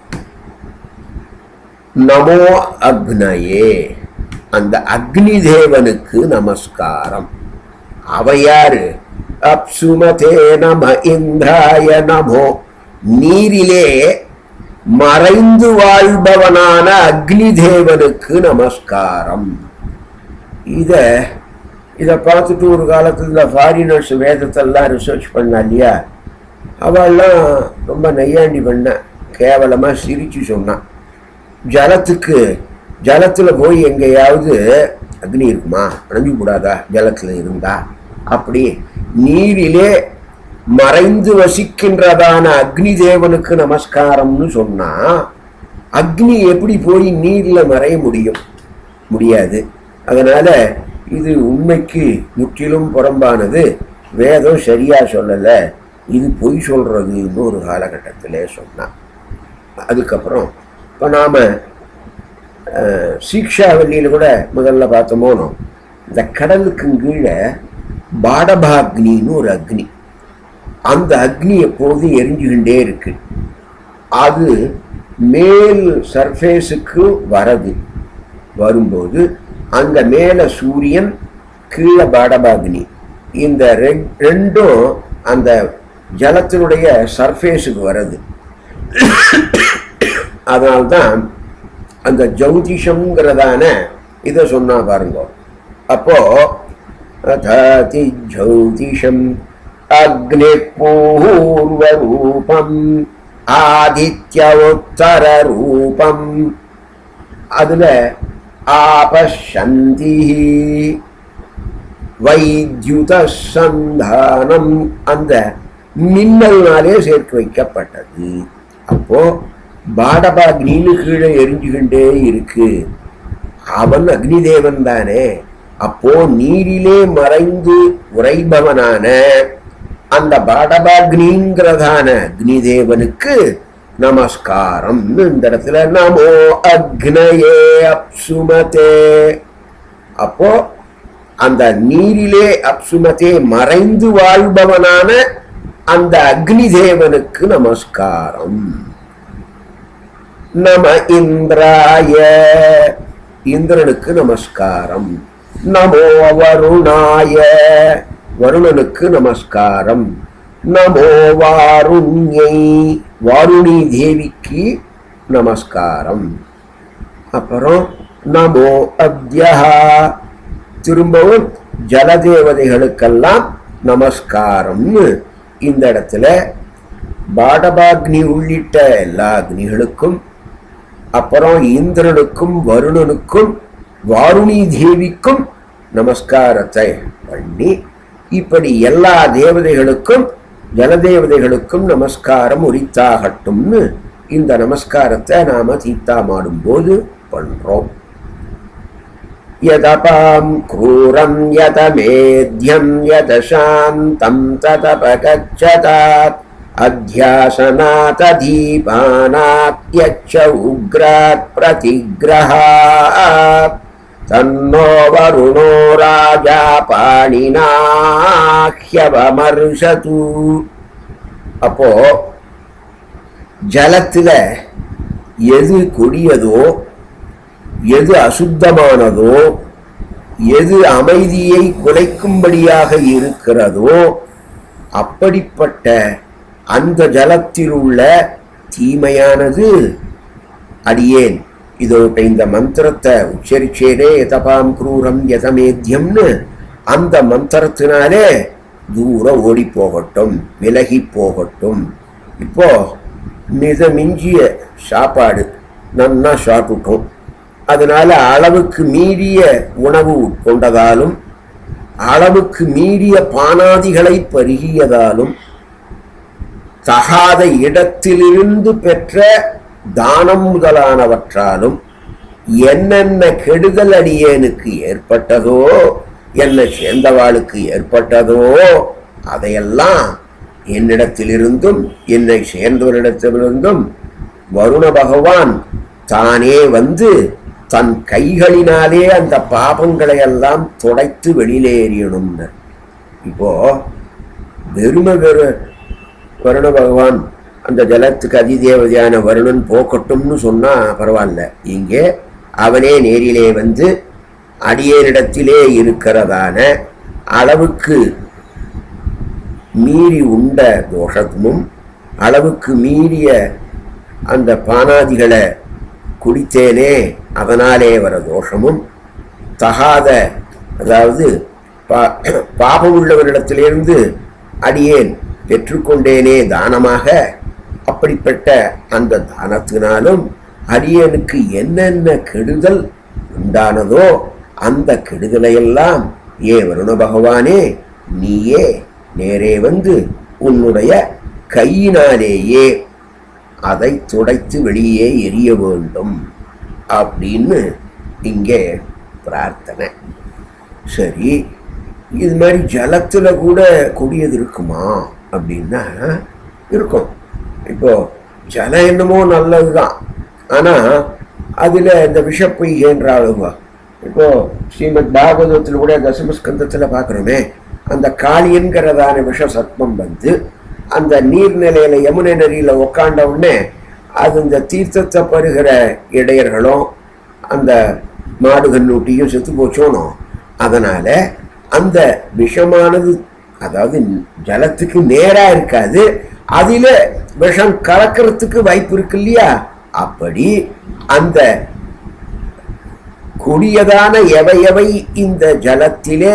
நமோ அக்னயே அந்த அக்னி தேவனுக்கு நமஸ்காரம் அவ யாரு அப்சுமதே நம இந்திராய நமோ நீரிலே மறைந்து வாழ்பவனான அக்னி தேவனுக்கு நமஸ்காரம் இத இதை பார்த்துட்டு ஒரு காலத்துல இந்த ஃபாரினர்ஸ் வேதத்தெல்லாம் ரிசர்ச் பண்ணா இல்லையா அவெல்லாம் ரொம்ப நையாண்டி பண்ண கேவலமா சிரிச்சு சொன்னான் ஜலத்துக்கு ஜலத்துல போய் எங்கேயாவது அக்னி இருக்குமா அணைஞ்சு கூடாதா ஜலத்துல இருந்தா அப்படி நீரிலே மறைந்து வசிக்கின்றதான அக்னி தேவனுக்கு நமஸ்காரம்னு சொன்னா அக்னி எப்படி போய் நீர்ல மறைய முடியும் முடியாது அதனால இது உண்மைக்கு முற்றிலும் புறம்பானது வேதம் சரியா சொல்லல இது பொய் சொல்றதுன்னு ஒரு காலகட்டத்திலே சொன்னான் அதுக்கப்புறம் இப்போ நாம சீக்ஷாவல்லியில் கூட முதல்ல பார்த்தோமோனோ இந்த கடலுக்கு கீழே பாடபாக்னின்னு ஒரு அக்னி அந்த அக்னி எப்போதும் எரிஞ்சுக்கிட்டே இருக்கு அது மேல் சர்ஃபேஸுக்கு வரது வரும்போது அங்க மேல சூரியன் கீழே பாடபாக்னி இந்த ரெ- ரெண்டும் அந்த ஜலத்தினுடைய சர்ஃபேஸுக்கு வருது அதனால்தான் அந்த ஜௌதிஷம்ங்கிறதான இதை சொன்னா பாருங்க அப்போ अथाति ज्योतिषम् अग्निपूर्वरूपम् ஆதித்யோத்தரூபம் அதுல ஆபஷந்தி வைத்யுத சந்தானம் அந்த மின்னல்னாலே சேர்த்து வைக்கப்பட்டது அப்போ பாடபாக்னின்னு கீழே எரிஞ்சுகின்றே இருக்கு அவன் அக்னி தேவன் தானே அப்போ நீரிலே மறைந்து உறைபவனான அந்த பாடபாக்னிங்கிறதான அக்னி தேவனுக்கு நமஸ்காரம் இந்த இடத்துல நமோ அக்னயே அப்சுமதே அப்போ அந்த நீரிலே அப்சுமதே மறைந்து வாழ்பவனான அந்த அக்னி தேவனுக்கு நமஸ்காரம் நம இந்திராய இந்திரனுக்கு நமஸ்காரம் நமோ வருணாய வருணனுக்கு நமஸ்காரம் நமோ வாருண்யை வாருணி தேவிக்கு நமஸ்காரம் அப்புறம் நமோ அப்யா திரும்பவும் ஜலதேவதைகளுக்கெல்லாம் நமஸ்காரம்னு இந்த இடத்துல பாடபாக்னி உள்ளிட்ட எல்லா அக்னிகளுக்கும் அப்புறம் இந்திரனுக்கும் வருணனுக்கும் வாருணி தேவிக்கும் நமஸ்காரத்தை பண்ணி இப்படி எல்லா தேவதைகளுக்கும் ஜலதேவதைகளுக்கும் நமஸ்காரம் உரித்தாகட்டும்னு இந்த நமஸ்காரத்தை நாம தீர்த்தாமாடும் போது பண்றோம் यदपां क्रूरं यतमेध्यं यदशान्तं तदपगच्छतात् अध्यासनातदीपानात्यच्च उग्रात् प्रतिग्रहात् तन्नो वरुणो राजा पाणिनाह्यवमर्षतु அப்போ ஜலத்துல எது கொடியதோ எது அசுத்தமானதோ எது அமைதியை குலைக்கும்படியாக இருக்கிறதோ அப்படிப்பட்ட அந்த ஜலத்தில் உள்ள தீமையானது அடியேன் இதோட்ட இந்த மந்திரத்தை உச்சரிச்சேனே எதபாம் குரூரம் எதமேத்தியம்னு அந்த மந்திரத்தினாலே தூரம் ஓடி போகட்டும் விலகி போகட்டும் இப்போ மிதமிஞ்சிய சாப்பாடு நன்னா சாப்பிட்டோம் அதனால அளவுக்கு மீறிய உணவு உட்கொண்டதாலும் அளவுக்கு மீறிய பானாதிகளை பருகியதாலும் தகாத இடத்திலிருந்து பெற்ற தானம் முதலானவற்றாலும் என்னென்ன கெடுதல் அடியேனுக்கு ஏற்பட்டதோ என்னை சேர்ந்தவாளுக்கு ஏற்பட்டதோ அதையெல்லாம் என்னிடத்திலிருந்தும் என்னை சேர்ந்தவரிடத்திலிருந்தும் வருண பகவான் தானே வந்து தன் கைகளினாலே அந்த பாபங்களை எல்லாம் துடைத்து வெளியிலே எறியணும்னு இப்போ வெறும வெறு வருண பகவான் அந்த ஜலத்துக்கு அதிதேவதையான வருணன் போக்கட்டும்னு சொன்னா பரவாயில்ல இங்கே அவனே நேரிலே வந்து அடியேனிடத்திலே இருக்கிறதான அளவுக்கு மீறி உண்ட தோஷமும் அளவுக்கு மீறிய அந்த பானாதிகளை குடித்தேனே அதனாலே வர தோஷமும் தகாத அதாவது பா பாபம் உள்ளவரிடத்திலிருந்து அடியேன் பெற்றுக்கொண்டேனே தானமாக அப்படிப்பட்ட அந்த தானத்தினாலும் அடியனுக்கு என்னென்ன கெடுதல் உண்டானதோ அந்த கெடுதலையெல்லாம் ஏ வருண பகவானே நீயே நேரே வந்து உன்னுடைய கையினாலேயே அதை துடைத்து வெளியே எரிய வேண்டும் அப்படின்னு இங்கே பிரார்த்தனை சரி இது மாதிரி ஜலத்துல கூட கொடியது இருக்குமா அப்படின்னா இருக்கும் இப்போ ஜலம் என்னமோ நல்லதுதான் ஆனா அதுல இந்த விஷப்பொய்கன்றாளுங்க இப்போ ஸ்ரீமத் பாகவதத்தில் கூட தசமஸ்கந்தத்துல பார்க்குறோமே அந்த காளியன்கிறதான விஷ சத்மம் வந்து அந்த நீர்நிலையில யமுனை நதியில உக்காண்ட உடனே அது இந்த தீர்த்தத்தை பருகிற இடையர்களும் அந்த மாடு கண்ணூட்டியும் செத்து போச்சோனோ அதனால அந்த விஷமானது அதாவது ஜலத்துக்கு நேரா இருக்காது அதில விஷம் கலக்கிறதுக்கு வாய்ப்பு இருக்கு இல்லையா அப்படி அந்த கொடியதான எவை எவை இந்த ஜலத்திலே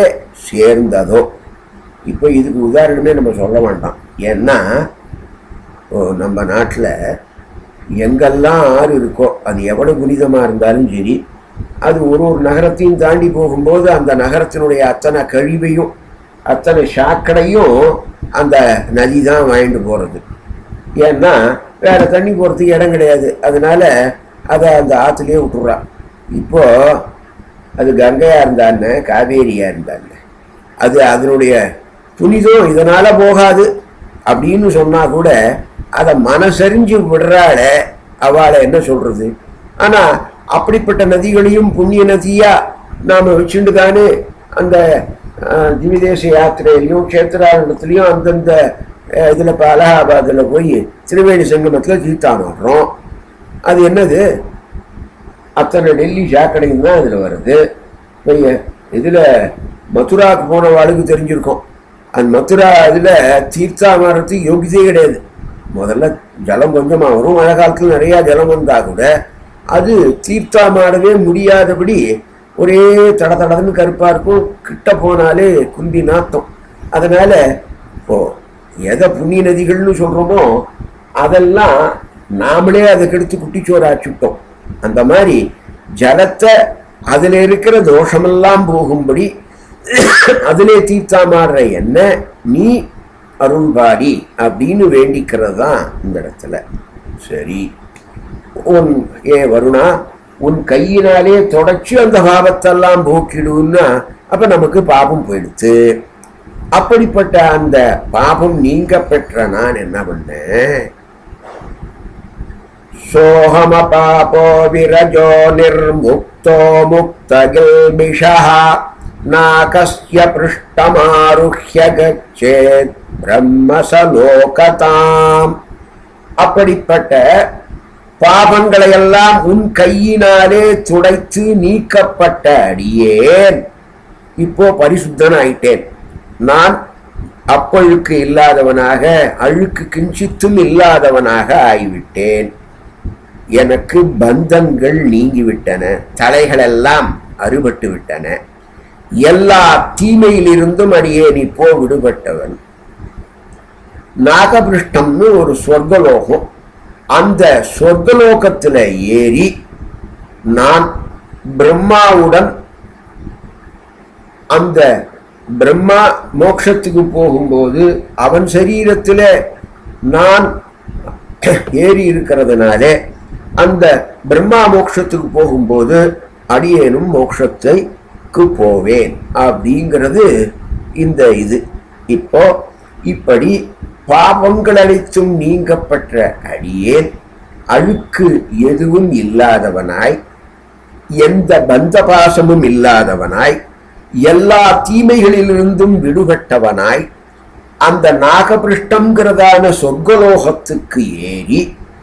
சேர்ந்ததோ இப்போ இதுக்கு உதாரணமே நம்ம சொல்ல வேண்டாம் ஏன்னா இப்போ நம்ம நாட்டில் எங்கெல்லாம் ஆறு இருக்கோ அது எவ்வளவு புனிதமாக இருந்தாலும் சரி அது ஒரு ஒரு நகரத்தையும் தாண்டி போகும்போது அந்த நகரத்தினுடைய அத்தனை கழிவையும் அத்தனை சாக்கடையும் அந்த நதி தான் வாங்கிட்டு போகிறது ஏன்னா வேற தண்ணி போகிறதுக்கு இடம் கிடையாது அதனால அதை அந்த ஆற்றுலேயே விட்டுறா இப்போ அது கங்கையாக இருந்தான்னு காவேரியாக இருந்தான்னு அது அதனுடைய புனிதம் இதனால போகாது அப்படின்னு சொன்னா கூட அதை மனசறிஞ்சு விடுறாள அவளை என்ன சொல்றது ஆனா அப்படிப்பட்ட நதிகளையும் புண்ணிய நதியா நாம வச்சுட்டு தானே அந்த அஹ், திவிதேச யாத்திரையிலையும் கஷேத்திராரணத்திலையும் அந்தந்த அஹ், இதுல இப்போ அலகாபாத்தில் போய் திருவேணி சங்கமத்தில் தீர்த்தாமாடுறோம் அது என்னது அத்தனை டெல்லி சாக்கடையும் தான் இதில் வருது இப்போ இதில் மதுராவுக்கு போனவாளுக்கு தெரிஞ்சிருக்கும் அந்த மதுரா இதில் தீர்த்தாமாரத்துக்கு யோகியதே கிடையாது முதல்ல ஜலம் கொஞ்சமாக வரும் மழை காலத்தில் நிறையா ஜலம் வந்தால் கூட அது தீர்த்தாமாடவே முடியாதபடி ஒரே தட தடன்னு கருப்பாக இருக்கும் கிட்ட போனாலே குந்தி நாத்தம் அதனால் இப்போ எதை புண்ணிய நதிகள்னு சொல்கிறோமோ அதெல்லாம் நாமளே அதை கெடுத்து குட்டிச்சோறாச்சுட்டோம் அந்த மாதிரி ஜலத்தை அதில் இருக்கிற தோஷமெல்லாம் போகும்படி அதிலே தீர்த்தாமாடுற என்ன நீ அருள்பாடி அப்படின்னு வேண்டிக்கிறது தான் இந்த இடத்துல சரி உன் ஏ வருணா உன் கையினாலே தொடச்சு அந்த பாவத்தெல்லாம் போக்கிடுன்னா அப்ப நமக்கு பாபம் போயிடுச்சு அப்படிப்பட்ட அந்த பாபம் நீங்க பெற்ற நான் என்ன பண்ணேன் सोऽहमपापो विरजो निर्मुक्तो मुक्तगिल्बिषः नाकस्य पृष्ठमारुह्य गच्छेत् பிரம்மசலோகதாம் அப்படிப்பட்ட பாபங்களை எல்லாம் உன் கையினாலே துடைத்து நீக்கப்பட்ட அடியேன் இப்போ பரிசுத்தன் ஆயிட்டேன் நான் அப்பழுக்கு இல்லாதவனாக அழுக்கு கிஞ்சித்தும் இல்லாதவனாக ஆகிவிட்டேன் எனக்கு பந்தங்கள் நீங்கிவிட்டன தலைகளெல்லாம் அறுபட்டு விட்டன எல்லா தீமையிலிருந்தும் அடியேன் இப்போ விடுபட்டவன் நாகபிருஷ்டம்னு ஒரு சொர்க்கலோகம் அந்த சொர்க்கலோகத்துல ஏறி நான் பிரம்மாவுடன் அந்த பிரம்மா மோட்சத்துக்கு போகும்போது அவன் சரீரத்துல நான் ஏறி இருக்கிறதுனாலே அந்த பிரம்மா மோட்சத்துக்கு போகும்போது அடியேனும் மோட்சத்தைக்கு போவேன் அப்படிங்கிறது இந்த இது இப்போ இப்படி பாவங்கள் அனைத்தும் நீங்கப்பட்ட அடியேன் அழுக்கு எதுவும் இல்லாதவனாய் எந்த பந்த பாசமும் இல்லாதவனாய் எல்லா தீமைகளிலிருந்தும் விடுபட்டவனாய் அந்த நாகபிருஷ்டங்கிறதான சொர்க்கலோகத்துக்கு ஏறி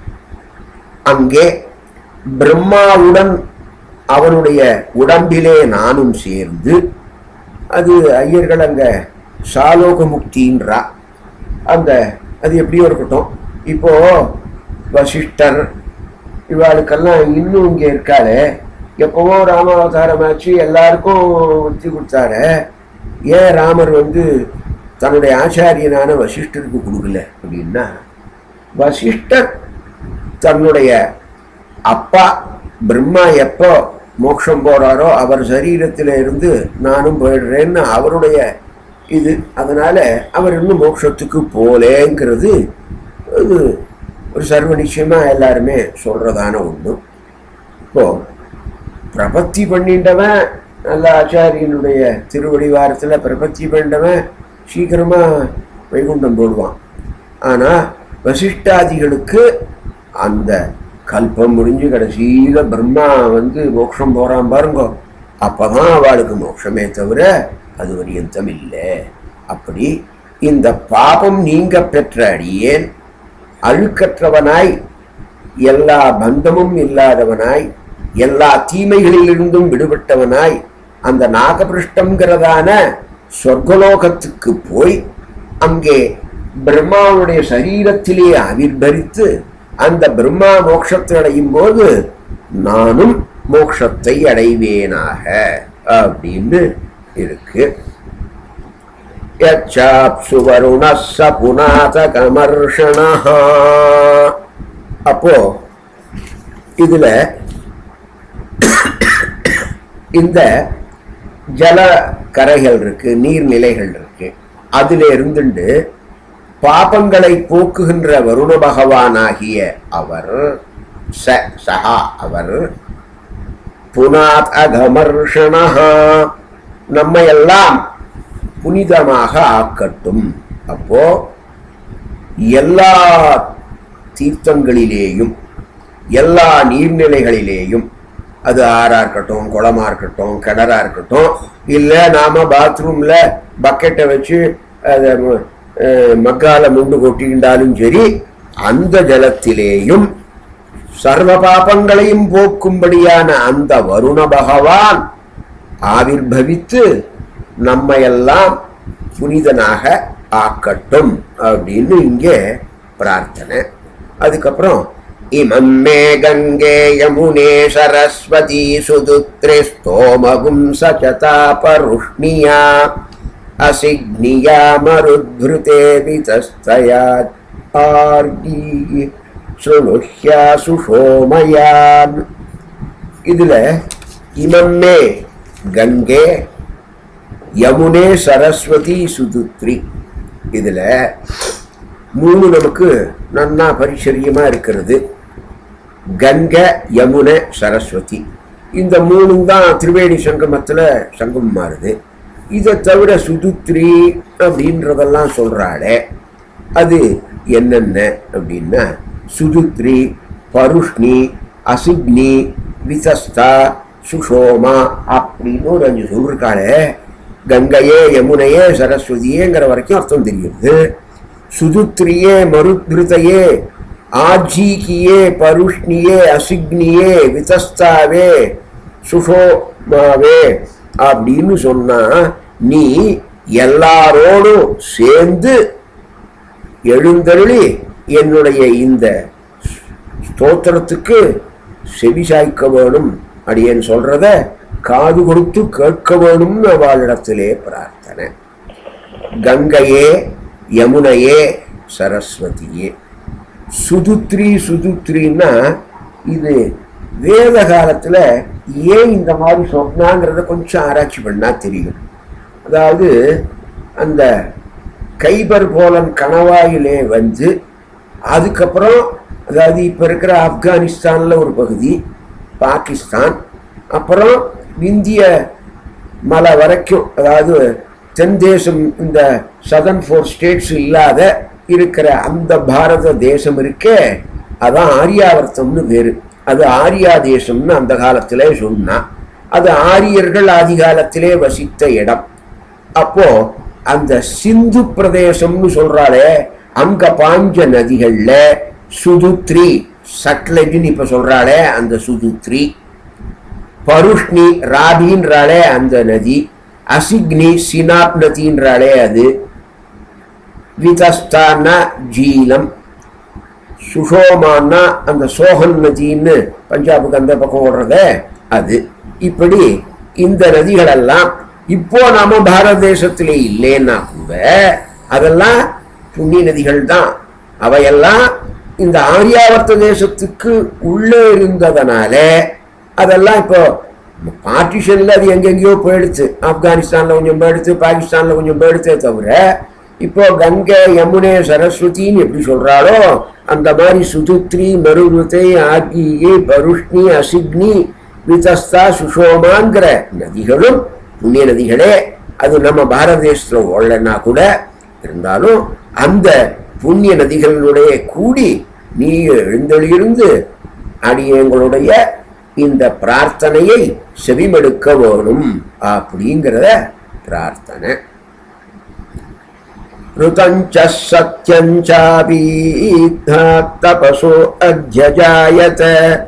அங்கே பிரம்மாவுடன் அவனுடைய உடம்பிலே நானும் சேர்ந்து அது ஐயர்கள் அங்க சாலோக முக்தின்றா அந்த அது எப்படியோ இருக்கட்டும் இப்போ வசிஷ்டர் இவாளுக்கெல்லாம் இன்னும் இங்கே இருக்காளே எப்பவோ ராமாவதாரமாச்சு எல்லாருக்கும் முக்தி கொடுத்தாரு ஏன் ராமர் வந்து தன்னுடைய ஆச்சாரியனான வசிஷ்டருக்கு கொடுக்கல அப்படின்னா வசிஷ்டர் தன்னுடைய அப்பா பிரம்மா எப்போ மோட்சம் போறாரோ அவர் சரீரத்தில் இருந்து நானும் போயிடுறேன்னு அவருடைய இது அதனால அவர் இன்னும் மோட்சத்துக்கு போலேங்கிறது இது ஒரு சர்வ நிச்சயமா எல்லாருமே சொல்றதான ஒன்று இப்போ பிரபத்தி பண்ணிட்டவன் நல்ல ஆச்சாரியனுடைய திருவடிவாரத்தில் பிரபத்தி பண்ணிட்டவன் சீக்கிரமா வைகுண்டம் போடுவான் ஆனா வசிஷ்டாதிகளுக்கு அந்த கல்பம் முடிஞ்சு கடைசியில பிரம்மா வந்து மோட்சம் போறான் பாருங்க அப்பதான் அவளுக்கு மோட்சமே தவிர அது வரியந்தம் இல்லை அப்படி இந்த பாபம் நீங்க பெற்ற அடியேன் அழுக்கற்றவனாய் எல்லா பந்தமும் இல்லாதவனாய் எல்லா தீமைகளிலிருந்தும் விடுபட்டவனாய் அந்த நாகபிருஷ்டம்ங்கிறதான சொர்க்கலோகத்துக்கு போய் அங்கே பிரம்மாவுடைய சரீரத்திலே ஆவிர்பரித்து அந்த பிரம்மா மோட்சத்தை அடையும் போது நானும் மோட்சத்தை அடைவேனாக அப்படின்னு இருக்கு யச்சாப்சு வருணः ச புனாதகமர்ஷணः அப்போ இதுல இந்த ஜல கரைகள் இருக்கு நீர்நிலைகள் இருக்கு அதுல இருந்துண்டு பாபங்களை போக்குகின்ற வருண பகவானாகிய அவர் ச சஹா அவர் புனாத் அகமர்ஷணா நம்மையெல்லாம் புனிதமாக ஆக்கட்டும் அப்போ எல்லா தீர்த்தங்களிலேயும் எல்லா நீர்நிலைகளிலேயும் அது ஆறா இருக்கட்டும் குளமா இருக்கட்டும் கிணறா இருக்கட்டும் இல்ல நாம பாத்ரூம்ல பக்கெட்டை வச்சு அதை ம- அஹ் மக்கால முண்டு கொட்டிக்கின்றாலும் சரி அந்த ஜலத்திலேயும் சர்வ பாபங்களையும் போக்கும்படியான அந்த வருண பகவான் ஆவிர்பவித்து நம்மையெல்லாம் புனிதனாக ஆக்கட்டும் அப்படின்னு இங்கே பிரார்த்தனை அதுக்கப்புறம் இமம் மே கங்கே யமுனே சரஸ்வதி சுதுத்ரே ஸ்தோமகும் சச்சதா பருஷ்ணியா அசிக்னியா மருத்ருதே விதஸ்தயாத் ஆர்கி சுணுஹ்யா சுஷோமயான் இதுல இமம்மே கங்கே யமுனே சரஸ்வதி சுதுத்ரி இதுல மூணு நமக்கு நன்னா பரிச்சரியமா இருக்கிறது கங்க யமுனை சரஸ்வதி இந்த மூணும் தான் திரிவேணி சங்கமத்துல சங்கம் மாறுது இதை தவிர சுதுத்ரி அப்படின்றதெல்லாம் சொல்றாளே அது என்னென்ன அப்படின்னா சுதுத்ரி பருஷ்ணி அசிக்னி விசஸ்தா சுஷோமா அப்படின்னு ஒரு அஞ்சு சொல்லிருக்காளே கங்கையே யமுனையே சரஸ்வதியேங்கிற வரைக்கும் அர்த்தம் தெரியுது சுதுத்ரியே மருத்ருதையே ஆஜீகியே பருஷ்ணியே அசிக்னியே விதஸ்தாவே சுஷோமாவே அப்படின்னு சொன்னா நீ எல்லாரோடும் சேர்ந்து எழுந்தருளி என்னுடைய இந்த ஸ்தோத்திரத்துக்கு செவிசாய்க்க வேணும் அடியேன் சொல்றத காது கொடுத்து கேட்க வேணும்னு அவளிடத்திலே பிரார்த்தனை கங்கையே யமுனையே சரஸ்வதியே சுதுத்ரி சுதுத்ரின்னா இது வேத காலத்துல ஏன் இந்த மாதிரி சொன்னாங்கிறத கொஞ்சம் ஆராய்ச்சி பண்ணா தெரியும் அதாவது அந்த கைபர் போலன் கணவாயிலே வந்து அதுக்கப்புறம் அதாவது இப்போ இருக்கிற ஆப்கானிஸ்தானில் ஒரு பகுதி பாகிஸ்தான் அப்புறம் இந்திய மலை வரைக்கும் அதாவது தென் தேசம் இந்த சதன் ஃபோர் ஸ்டேட்ஸ் இல்லாத இருக்கிற அந்த பாரத தேசம் இருக்கே அதான் ஆரியாவர்த்தம்னு பேரு அது ஆரியா தேசம்னு அந்த காலத்திலே சொன்னா அது ஆரியர்கள் ஆதி காலத்திலே வசித்த இடம் அப்போ அந்த சிந்து பிரதேசம்னு சொல்றாளே அங்க பாஞ்ச நதிகள்ல சுதுத்ரி சட்லஜ்னு இப்ப சொல்றாளே அந்த சுதுத்ரி பருஷ்ணி ராபின்றாளே அந்த நதி அசிக்னி சினாப் நதின்றாளே அது விதஸ்தான ஜீலம் சுஷோமான்னா அந்த சோகன் நதின்னு பஞ்சாபுக்கு அந்த பக்கம் ஓடுறதே அது இப்படி இந்த நதிகளெல்லாம் இப்போ நாம பாரத தேசத்திலே இல்லைன்னா கூட அதெல்லாம் புண்ணிய நதிகள் தான் அவையெல்லாம் இந்த ஆரியாவர்த்த தேசத்துக்கு உள்ளே இருந்ததனால அதெல்லாம் இப்போ பார்ட்டிஷன்ல அது எங்கெங்கேயோ போயிடுச்சு ஆப்கானிஸ்தான்ல கொஞ்சம் போயிடுச்சு பாகிஸ்தான்ல கொஞ்சம் போயிடுச்சே தவிர இப்போ கங்கை யமுனை சரஸ்வதின்னு எப்படி சொல்றாளோ அந்த மாதிரி சுதுத்ரி மருருத்தை ஆகியே பருஷ்ணி அசிக்னி விதஸ்தா சுஷோமாங்கிற நதிகளும் புண்ணிய நதிகளே அது நம்ம பாரத தேசத்துல ஓடலன்னா கூட இருந்தாலும் அந்த புண்ணிய நதிகளுடைய கூடி நீ எழுந்தொழியிருந்து அடியங்களுடைய இந்த பிரார்த்தனையை செவிமடுக்க வேணும் அப்படிங்கிறத பிரார்த்தனை ऋतञ्च सत्यञ्चापीत्था तपसो अध्यजायत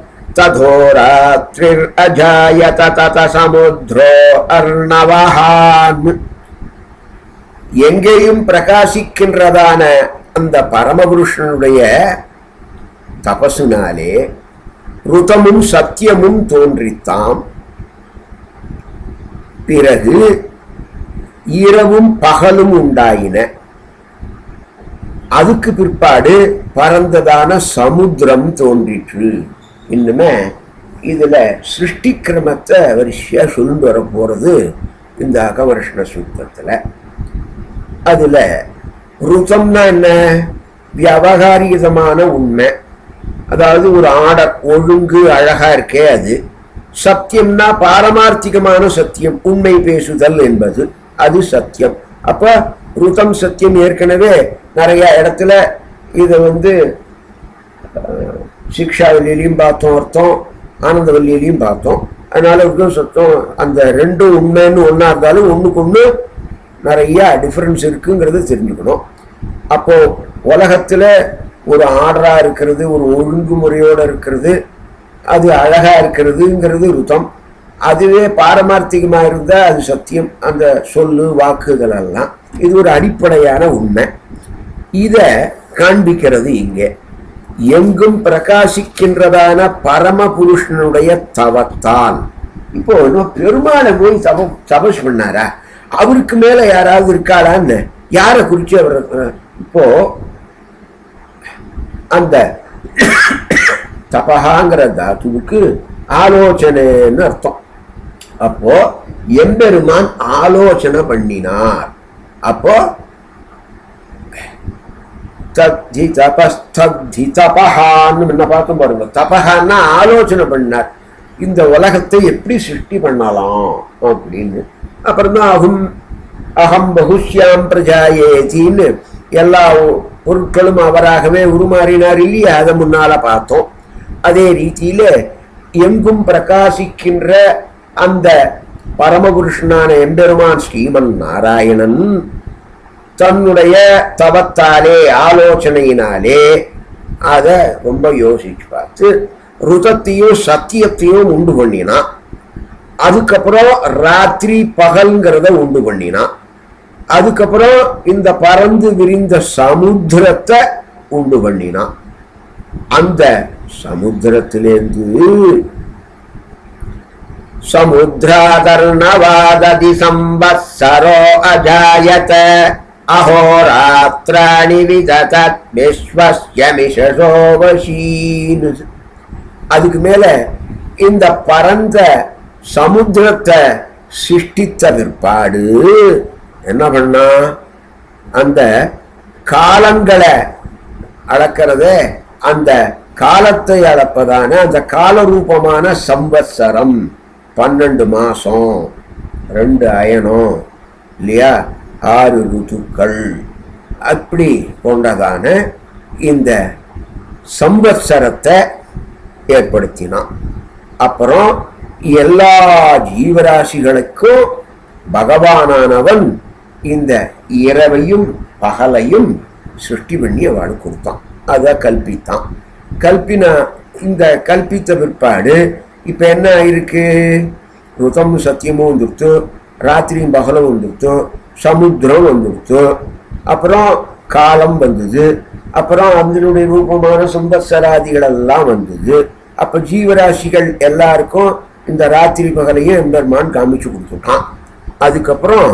तथोरात्रिरजायत तत समुद्रो अर्णवहान् எங்கேயும் பிரகாசிக்கின்றதான அந்த பரமபுருஷனுடைய தபசுனாலே ருதமும் சத்தியமும் தோன்றித்தாம் பிறகு இரவும் பகலும் உண்டாயின அதுக்கு பிற்பாடு பரந்ததான சமுத்திரம் தோன்றிற்று இன்னுமே இதுல சிருஷ்டி கிரமத்தை வரிசையா சொல்லிட்டு வர போறது இந்த அகவர்ஷண சூத்திரத்துல அதுல ருதம்னா என்ன வியாபகாரிகமான உண்மை அதாவது ஒரு ஆர்டர் ஒழுங்கு அழகா இருக்கே அது சத்தியம்னா பாரமார்த்திகமான சத்தியம் உண்மை பேசுதல் என்பது அது சத்தியம் அப்ப ருதம் சத்தியம் ஏற்கனவே நிறைய இடத்துல இதை வந்து அஹ், சிக்ஷாவல்லியிலையும் பார்த்தோம் அர்த்தம் ஆனந்தவல்லியிலையும் பார்த்தோம் அதனால ருதம் சத்தம் அந்த ரெண்டும் உண்மைன்னு ஒன்றா இருந்தாலும் ஒண்ணுக்கு ஒண்ணு நிறைய டிஃபரன்ஸ் இருக்குங்கிறத தெரிஞ்சுக்கணும் அப்போ உலகத்துல ஒரு ஆர்டரா இருக்கிறது ஒரு ஒழுங்குமுறையோட இருக்கிறது அது அழகா இருக்கிறதுங்கிறது ருதம் அதுவே பாரமார்த்திகமா இருந்தா அது சத்தியம் அந்த சொல்லு வாக்குகள் எல்லாம் இது ஒரு அடிப்படையான உண்மை இத காண்பிக்கிறது இங்கே எங்கும் பிரகாசிக்கின்றதான பரமபுருஷனுடைய தவத்தால் இப்போ இன்னும் பெருமாளை போய் தப தபஸ் பண்ணாரா அவருக்கு மேல யாராவது இருக்காளான்னு யாரை குறிச்சு அவர் அஹ், இப்போ அந்த தபகாங்கிற தாத்துவுக்கு ஆலோசனைன்னு அர்த்தம் அப்போ எம்பெருமான் ஆலோசனை பண்ணினார் அப்போ தத்தி தபஸ்தத்தி தபஹான்னு முன்ன பார்த்தோம் பாருங்க தபஹான்னா ஆலோசனை பண்ணார் இந்த உலகத்தை எப்படி சிருஷ்டி பண்ணலாம் அப்படின்னு அப்புறம் தான் அகம் அகம் பகுஷ்யாம் பிரஜாயேத்தின்னு எல்லா பொருட்களும் அவராகவே உருமாறினார் இல்லையா அதை முன்னால பார்த்தோம் அதே ரீதியில எங்கும் பிரகாசிக்கின்ற அந்த பரமபுருஷனான எம்பெருமான் ஸ்ரீமன் நாராயணன் தன்னுடைய தவத்தாலே ஆலோசனையினாலே அத ரொம்ப யோசிச்சு பார்த்து ருதத்தையும் சத்தியத்தையும் உண்டு பண்ணினான் அதுக்கப்புறம் ராத்திரி பகல்ங்கிறத உண்டு பண்ணினான் அதுக்கப்புறம் இந்த பறந்து விரிந்த சமுத்திரத்தை உண்டு பண்ணினான் அந்த சமுத்திரத்திலேருந்து சமுத்திராதர்ணவாததி சம்பத்சரோ அஜாயத அஹோராத்திராணி விததத் விஸ்வஸ்யமிஷோவசீன் அதுக்கு மேல இந்த பரந்த சமுத்திரத்தை சிருஷ்டித்த பிற்பாடு என்ன பண்ணா அந்த காலங்களை அளக்கிறதே அந்த காலத்தை அளப்பதான அந்த காலரூபமான சம்பத்சரம் பன்னெண்டு மாசம் ரெண்டு அயனம் இல்லையா ஆறு ருத்துக்கள் அப்படி கொண்டதான இந்த சம்பத்சரத்தை ஏற்படுத்தினான் அப்புறம் எல்லா ஜீவராசிகளுக்கும் பகவானானவன் இந்த இரவையும் பகலையும் சிருஷ்டி பண்ணி அவளுக்கு கொடுத்தான் அதை கல்பித்தான் கல்பினா இந்த கல்பித்த பிற்பாடு இப்ப என்ன ஆயிருக்கு ருதம் சத்தியமும் வந்துடுத்து ராத்திரியும் பகலும் வந்துடுத்து சமுத்திரம் வந்துடுத்து அப்புறம் காலம் வந்தது அப்புறம் அதனுடைய ரூபமான சம்பத்சராதிகள் எல்லாம் வந்தது அப்ப ஜீவராசிகள் எல்லாருக்கும் இந்த ராத்திரி பகலையும் எம்பெருமான் காமிச்சு கொடுத்துட்டான் அதுக்கப்புறம்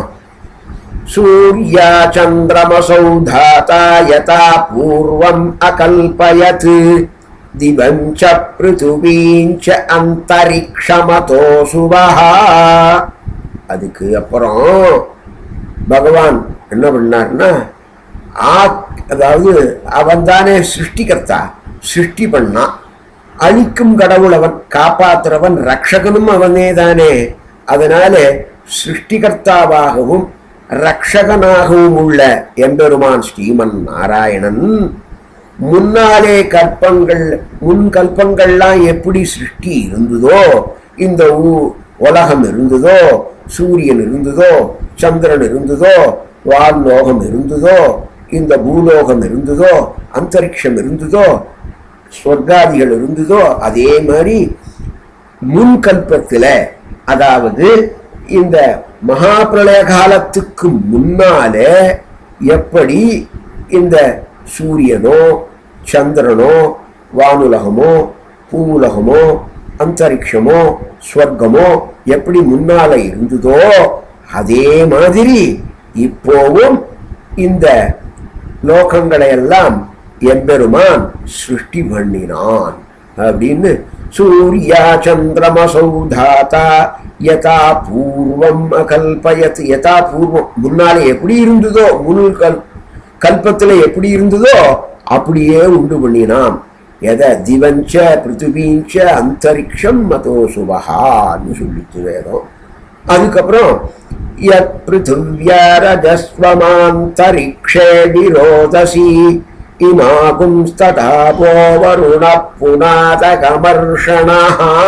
சூர்யா சந்திரமசௌ தாத்தா யதா பூர்வம் அகல்பயத் திவஞ்ச பிருதுவீஞ்ச அந்தரிக்ஷமதோ சுபஹா அதுக்கு அப்புறம் பகவான் என்ன பண்ணார்னா ஆ அதாவது அவன் தானே சிருஷ்டிகர்த்தா சிருஷ்டி பண்ணான் அழிக்கும் கடவுள் அவன் காப்பாத்துறவன் ரக்ஷகனும் அவனே தானே அதனால சிருஷ்டிகர்த்தாவாகவும் ரக்ஷகனாகவும் உள்ள எம்பெருமான் ஸ்ரீமன் நாராயணன் முன்னாலே கற்பங்கள் முன் கல்பங்கள்லாம் எப்படி சிருஷ்டி இருந்ததோ இந்த ஊ- உலகம் இருந்ததோ சூரியன் இருந்ததோ சந்திரன் இருந்ததோ வான்லோகம் இருந்ததோ இந்த பூலோகம் இருந்ததோ அந்தரிக்ஷம் இருந்ததோ சொர்க்காதிகள் இருந்ததோ அதே மாதிரி முன்கல்பத்துல அதாவது இந்த மகாபிரளய காலத்துக்கு முன்னாலே எப்படி இந்த சூரியனோ சந்திரனோ வானுலகமோ பூவுலகமோ அந்தரிக்ஷமோ ஸ்வர்க்கமோ எப்படி முன்னால இருந்ததோ அதே மாதிரி இப்போவும் இந்த லோகங்களை எல்லாம் எம்பெருமான் சிருஷ்டி பண்ணினான் அப்படின்னு சூர்யா சந்திரமசௌ தாத்தா யதா பூர்வம் அகல்பயத் யதா பூர்வம் முன்னாலே எப்படி இருந்ததோ முன் கல் கல்பத்துல எப்படி இருந்ததோ அப்படியே உண்டு பண்ணினான் எத திவஞ்ச பிருத்திவீஞ்ச அந்தரிக்ஷம் மதோ சுபகான்னு சொல்லிச்சு வேதம் அதுக்கப்புறம் யத் பிருத்திவ்யா ரஜஸ்வமாந்தரிக்ஷே விரோதசி இமாகும்ஸ்ததாபோ வருண புனாதகமர்ஷணா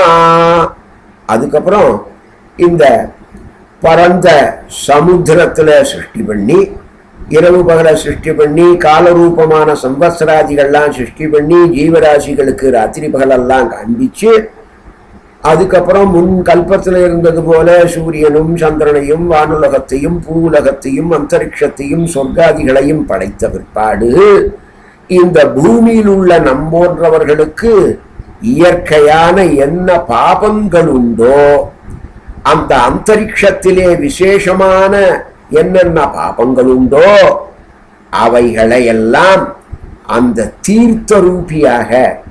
அதுக்கப்புறம் இந்த பரந்த சமுத்திரத்துல சிருஷ்டி பண்ணி இரவு பகலை சிருஷ்டி பண்ணி காலரூபமான சம்பத்சராதிகள்லாம் சிருஷ்டி பண்ணி ஜீவராசிகளுக்கு ராத்திரி பகலெல்லாம் காண்பிச்சு அதுக்கப்புறம் முன் கல்பத்தில் இருந்தது போல சூரியனும் சந்திரனையும் வானுலகத்தையும் பூவுலகத்தையும் அந்தரிக்ஷத்தையும் சொர்க்காதிகளையும் படைத்த பிற்பாடு இந்த பூமியில் உள்ள நம்போன்றவர்களுக்கு இயற்கையான என்ன பாபங்கள் உண்டோ அந்த அந்தரிக்ஷத்திலே விசேஷமான என்னென்ன பாபங்கள் உண்டோ அவைகளை எல்லாம் அந்த தீர்த்த ரூபியாக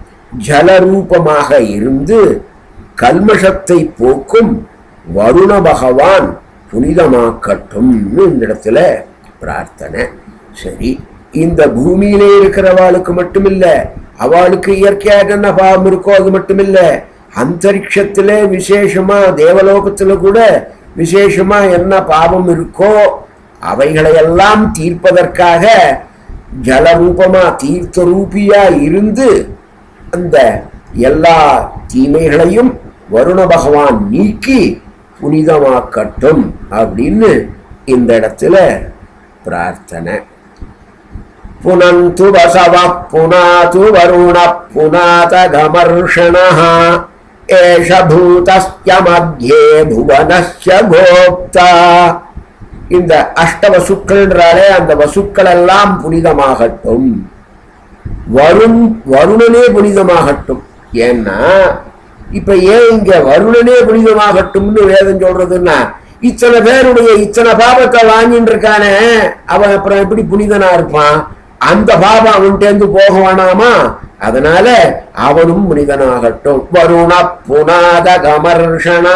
ஜலரூபமாக இருந்து கல்மஷத்தை போக்கும் வருண பகவான் புனிதமாக்கட்டும் இந்த இடத்துல பிரார்த்தனை சரி இந்த பூமியிலே இருக்கிறவாளுக்கு மட்டுமில்ல அவளுக்கு இயற்கையாக என்ன பாவம் இருக்கோ அது மட்டுமில்ல அந்தரிக்ஷத்திலே விசேஷமா தேவலோகத்துல கூட விசேஷமா என்ன பாவம் இருக்கோ அவைகளையெல்லாம் தீர்ப்பதற்காக ஜலரூபமா தீர்த்த ரூபியா இருந்து அந்த எல்லா தீமைகளையும் வருண பகவான் நீக்கி புனிதமாக்கட்டும் அப்படின்னு இந்த இடத்துல பிரார்த்தனை புனந்து வசவ புனாது வருண புனாதகமர்ஷண ஏஷ பூதஸ்ய மத்தியே புவனஸ்ய கோப்தா இந்த அஷ்ட வசுக்கள்ன்றாலே அந்த வசுக்கள் எல்லாம் புனிதமாகட்டும் வருண் வருணனே புனிதமாகட்டும் ஏன்னா இப்ப ஏன் இங்க வருணனே புனிதமாகட்டும்னு வேதம் சொல்றதுன்னா இத்தனை பேருடைய இத்தனை பாபத்தை வாங்கிட்டு இருக்கானே அவன் அப்புறம் எப்படி புனிதனா இருப்பான் அந்த பாபம் அவன்கிட்ட போக வேணாமா அதனால அவனும் புனிதனாகட்டும் வருண புனாத கமர்ஷணா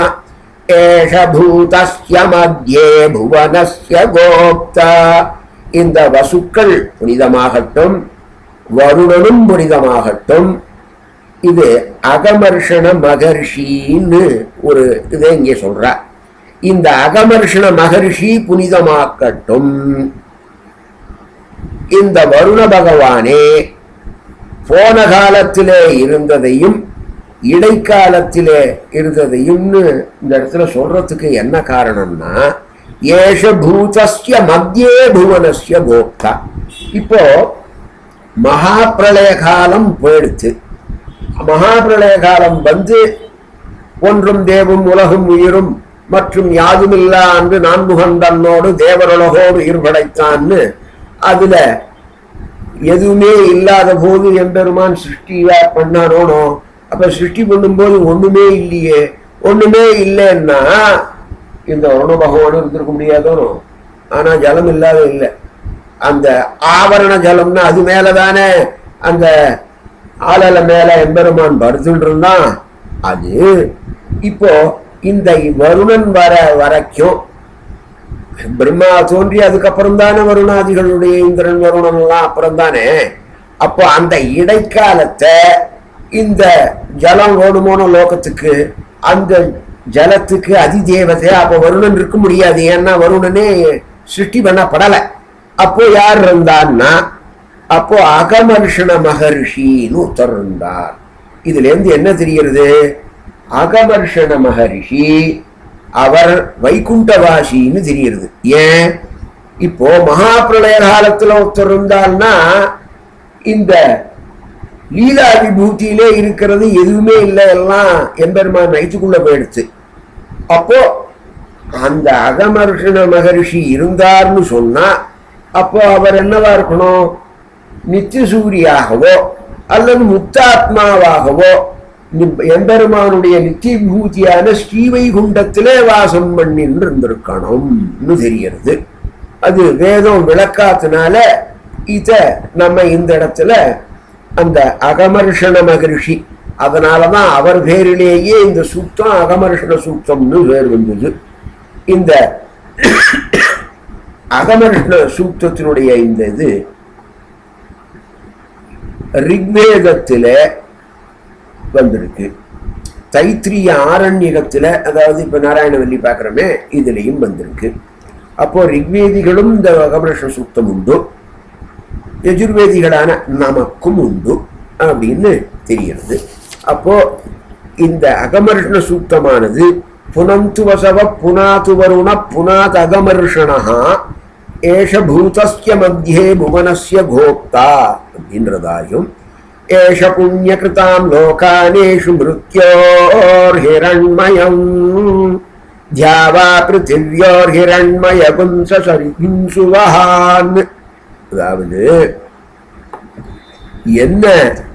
ஏஷ பூதஸ்ய மத்தியே புவனஸ்ய கோப்தா இந்த வசுக்கள் புனிதமாகட்டும் வருணனும் புனிதமாகட்டும் இது அகமர்ஷண மகர்ஷின்னு ஒரு இதை இங்கே சொல்ற இந்த அகமர்ஷண மகர்ஷி புனிதமாக்கட்டும் இந்த வருண பகவானே போன காலத்திலே இருந்ததையும் இடைக்காலத்திலே இருந்ததையும்னு இந்த இடத்துல சொல்றதுக்கு என்ன காரணம்னா ஏஷ பூதஸ்ய மத்தியே புவனஸ்ய கோப்தா இப்போ மகா பிரளய காலம் போயிடுச்சு மகா பிரளய காலம் வந்து ஒன்றும் தேவும் உலகும் உயிரும் மற்றும் யாதுமில்லா அன்று நான்முகந்தன்னோடு தேவருலகோடு உயிர் படைத்தான்னு அதுல எதுவுமே இல்லாத போது எம்பெருமான் சிருஷ்டியா பண்ணானோனோ அப்ப சிருஷ்டி பண்ணும்போது ஒண்ணுமே இல்லையே ஒண்ணுமே இல்லைன்னா இந்த வருண பகவானும் இருந்திருக்க முடியாதோனோ ஆனா ஜலம் இல்லாத இல்லை அந்த ஆவரண ஜலம்னா அது மேலதானே அந்த ஆளல மேல எம்பெருமான் படுத்துட்டு இருந்தான் அது இப்போ இந்த வருணன் வர வரைக்கும் பிரம்மா தோன்றி அதுக்கப்புறம் தானே வருணாதிகளுடைய இந்திரன் வருணன் எல்லாம் அப்புறம் தானே அப்போ அந்த இடைக்காலத்தை இந்த ஜலம் ஓடுமோன லோகத்துக்கு அந்த ஜலத்துக்கு அதிதேவதை அப்போ வருணன் இருக்க முடியாது ஏன்னா வருணனே சிருஷ்டி பண்ணப்படலை அப்போ யார் இருந்தான்னா அப்போ அகமர்ஷண மகர்ஷின்னு ஒருத்தர் இருந்தார் இதுல இருந்து என்ன தெரிகிறது அகமர்ஷண மகர்ஷி அவர் வைகுண்டவாசின்னு தெரிகிறது ஏன் இப்போ மகா பிரளய காலத்துல ஒருத்தர் இருந்தார்னா இந்த லீலா விபூதியிலே இருக்கிறது எதுவுமே இல்லை எல்லாம் எம்பெருமான் நைத்துக்குள்ள போயிடுச்சு அப்போ அந்த அகமர்ஷண மகரிஷி இருந்தார்னு சொன்னா அப்போ அவர் என்னவா இருக்கணும் நித்திய சூரியாகவோ அல்லது முக்தாத்மாவாகவோ நி- எம்பெருமானுடைய நித்திய விபூதியான ஸ்ரீவைகுண்டத்திலே வாசம் பண்ணின்னு இருந்திருக்கணும்னு தெரியறது அது வேதம் விளக்காத்தினால இத நம்ம இந்த இடத்துல அந்த அகமர்ஷண மகரிஷி அதனாலதான் அவர் பேரிலேயே இந்த சூக்தம் அகமர்ஷண சூக்தம்னு பேர் வந்தது இந்த அகமர்ஷண சூக்தத்தினுடைய இந்த இது ரிக்வேதத்துல வந்திருக்கு தைத்திரிய ஆரண்யகத்துல அதாவது இப்ப நாராயணவல்லி பார்க்கிறோமே இதுலயும் வந்திருக்கு அப்போ ரிக்வேதிகளும் இந்த அகமர்ஷ சூக்தம் உண்டு யஜுர்வேதிகளான நமக்கும் உண்டு அப்படின்னு தெரிகிறது அப்போ இந்த அகமர்ஷண சூக்தமானது புனந்து வசவ புனாது வருண புனாத் அகமர்ஷணா ஏஷ பூதஸ்ய மத்தியே புவனஸ்ய கோப்தா அப்படின்றதாயும் ஏஷ புண்ணியகிருதாம் லோகானேஷு மிருத்யோர்ஹிரண்மயம் தியாவா பிருத்திவியோர்ஹிரண்மய பும்சரிசுவஹான் அதாவது என்ன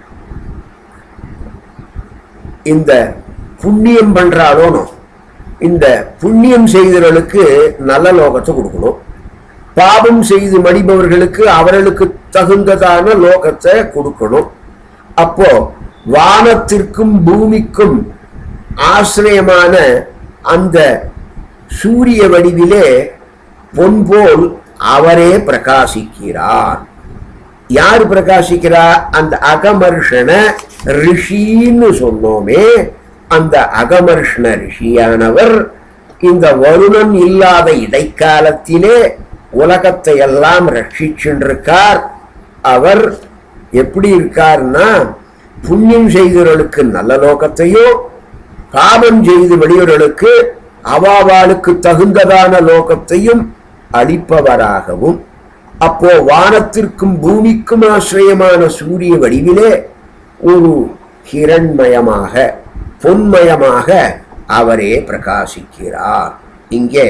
இந்த புண்ணியம் பண்றாளோனோ இந்த புண்ணியம் செய்தவர்களுக்கு நல்ல லோகத்தை கொடுக்கணும் பாவம் செய்து மடிபவர்களுக்கு அவர்களுக்கு தகுந்ததான லோகத்தை கொடுக்கணும் அப்போ வானத்திற்கும் பூமிக்கும் ஆசிரியமான அந்த சூரிய வடிவிலே பொன்போல் அவரே பிரகாசிக்கிறார் யார் பிரகாசிக்கிறா அந்த அகமர்ஷண ரிஷின்னு சொன்னோமே அந்த அகமர்ஷண ரிஷியானவர் இந்த வருணன் இல்லாத இடைக்காலத்திலே உலகத்தை எல்லாம் ரட்சிச்சுருக்கார் அவர் எப்படி இருக்கார்னா புண்ணியம் செய்தவர்களுக்கு நல்ல லோகத்தையும் பாவம் செய்து வெளியவர்களுக்கு அவாவாளுக்கு தகுந்ததான லோகத்தையும் அளிப்பவராகவும் அப்போ வானத்திற்கும் பூமிக்கும் ஆசிரியமான சூரிய வடிவிலே ஒரு ஹிரண்மயமாக பொன்மயமாக அவரே பிரகாசிக்கிறார் இங்கே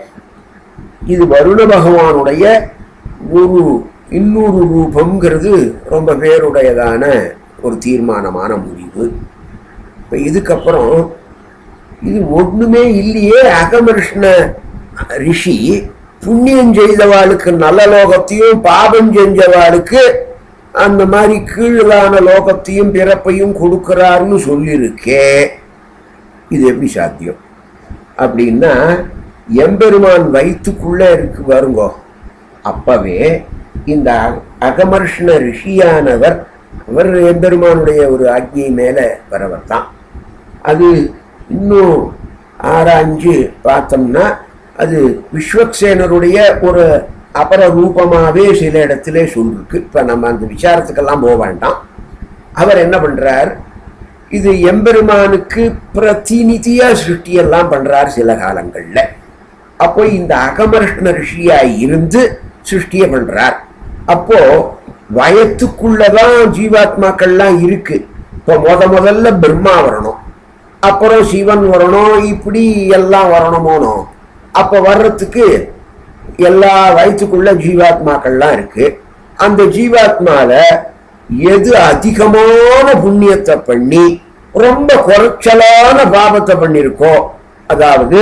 இது வருண பகவானுடைய ஒரு இன்னொரு ரூபம்ங்கிறது ரொம்ப பேருடையதான ஒரு தீர்மானமான முடிவு இப்போ இதுக்கப்புறம் இது ஒண்ணுமே இல்லையே அகமர்ஷ்ண ரிஷி புண்ணியம் செய்தவாளுக்கு நல்ல லோகத்தையும் பாபம் செஞ்சவாளுக்கு அந்த மாதிரி கீழான லோகத்தையும் பிறப்பையும் கொடுக்கிறாருன்னு சொல்லியிருக்கே இது எப்படி சாத்தியம் அப்படின்னா எம்பெருமான் வயிற்றுக்குள்ள இருக்கு வருங்கோ அப்பவே இந்த அ- அகமர்ஷண ரிஷியானவர் அவர் எம்பெருமானுடைய ஒரு ஆக்ஞை மேல வரவர் தான் அது இன்னும் ஆராய்ஞ்சு பார்த்தோம்னா அது விஸ்வக்சேனருடைய ஒரு அபர ரூபமாவே சில இடத்துல சொல்லிருக்கு இப்ப நம்ம அந்த விசாரத்துக்கெல்லாம் போக வேண்டாம் அவர் என்ன பண்றார் இது எம்பெருமானுக்கு பிரதிநிதியா சிருஷ்டியெல்லாம் பண்றார் சில காலங்கள்ல அப்போ இந்த அகமர்ஷ்ண ரிஷியா இருந்து சிருஷ்டிய பண்றார் அப்போ வயத்துக்குள்ளதான் ஜீவாத்மாக்கள்லாம் இருக்கு இப்போ முத முதல்ல பிரம்மா வரணும் அப்புறம் சிவன் வரணும் இப்படி எல்லாம் வரணுமோனோ அப்ப வர்றதுக்கு எல்லா வயிற்றுக்குள்ள ஜீவாத்மாக்கள்லாம் இருக்கு அந்த ஜீவாத்மால எது அதிகமான புண்ணியத்தை பண்ணி ரொம்ப குறைச்சலான பாபத்தை பண்ணிருக்கோ அதாவது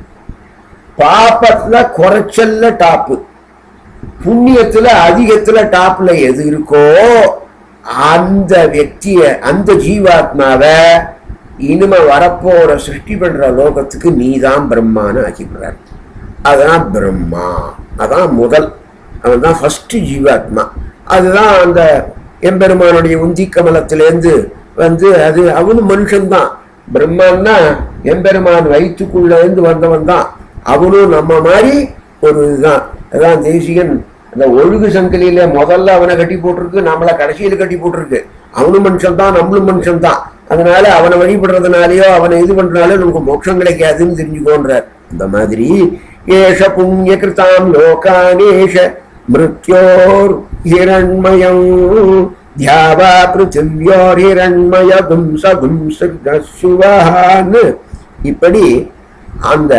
பாபத்துல குறைச்சல்ல டாப்பு புண்ணியத்துல அதிகத்துல டாப்ல எது இருக்கோ அந்த వ్యక్తిய அந்த ஜீவாத்மாவை இனிமே வரப்போற சிருஷ்டி பண்ற லோகத்துக்கு நீதான் பிரம்மான்னு ஆக்கிடுறார் அதான் பிரம்மா அதான் முதல் அவன் தான் ஃபர்ஸ்ட் ஜீவாத்மா அதுதான் அந்த எம்பெருமானுடைய உந்தி கமலத்திலேருந்து வந்து அது அவனும் மனுஷன்தான் பிரம்மான்னா எம்பெருமான் வயிற்றுக்குள்ள இருந்து வந்தவன் தான் அவனும் நம்ம மாதிரி ஒரு இதுதான் அதான் தேசிகன் அந்த ஒழுகு சங்கிலியில முதல்ல அவனை கட்டி போட்டிருக்கு நம்மள கடைசியில கட்டி போட்டிருக்கு அவனும் மனுஷன் தான் நம்மளும் மனுஷன் தான் அதனால அவனை வழிபடுறதுனாலயோ அவனை இது பண்றதுனால நமக்கு மோட்சம் கிடைக்காதுன்னு தெரிஞ்சுக்கோன்றார் இந்த மாதிரி ஏஷ புண்ணிய கிருதாம் லோகானேஷ மிருத்யோர் ஹிரண்மயம் தியாவா பிருத்திவியோர் ஹிரண்மய கும்ச கும்சுவான்னு இப்படி அந்த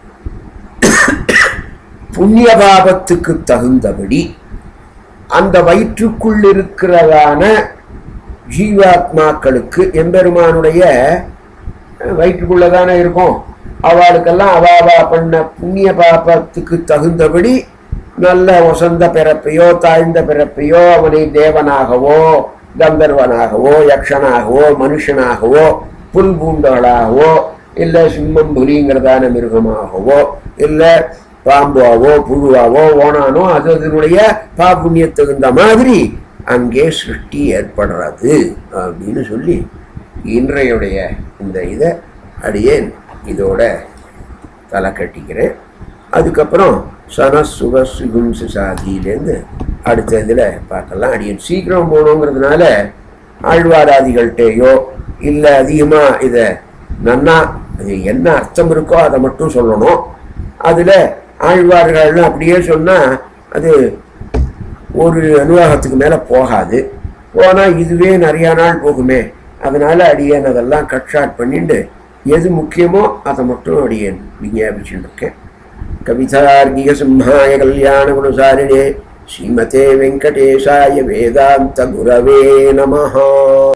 புண்ணிய பாபத்துக்கு தகுந்தபடி அந்த வயிற்றுக்குள் இருக்கிறதான ஜீவாத்மாக்களுக்கு எம்பெருமானுடைய வயிற்றுக்குள்ளதானே இருக்கும் அவளுக்கெல்லாம் அவ அவ பண்ண புண்ணிய பாபத்துக்கு தகுந்தபடி நல்ல வசந்த பிறப்பையோ தாழ்ந்த பிறப்பையோ அவனை தேவனாகவோ கந்தர்வனாகவோ யக்ஷனாகவோ மனுஷனாகவோ புல் பூண்டவளாகவோ இல்லை சிம்மம் புலிங்கிறதான மிருகமாகவோ இல்லை பாம்பாவோ புழுவாவோ ஓனானோ அது அதனுடைய பாப்புண்ணிய தகுந்த மாதிரி அங்கே சிருஷ்டி ஏற்படுறது அப்படின்னு சொல்லி இன்றையுடைய இந்த இதை அடியேன் இதோட தலை கட்டிக்கிறேன் அதுக்கப்புறம் சனசுக சுகும்சு சாதியிலேருந்து அடுத்த இதில் பார்க்கலாம் அடியேன் சீக்கிரம் போகணுங்கிறதுனால ஆழ்வாராதிகள்கிட்டயோ இல்லை அதிகமாக இதை நன்னா அது என்ன அர்த்தம் இருக்கோ அதை மட்டும் சொல்லணும் அதில் ஆழ்வார்கள்னு அப்படியே சொன்னால் அது ஒரு அனுவாகத்துக்கு மேலே போகாது போனால் இதுவே நிறையா நாள் போகுமே அதனால் அடியேன் அதெல்லாம் கட் ஷாட் பண்ணிட்டு எது முக்கியமோ அதை மட்டும் அடியேன் விஞ்ஞாபிச்சுட்டு இருக்கேன் கவிதார்கிக சிம்ஹாய கல்யாண குணசாரிணே ஸ்ரீமதே வெங்கடேஷாய வேதாந்த குரவே நமஹா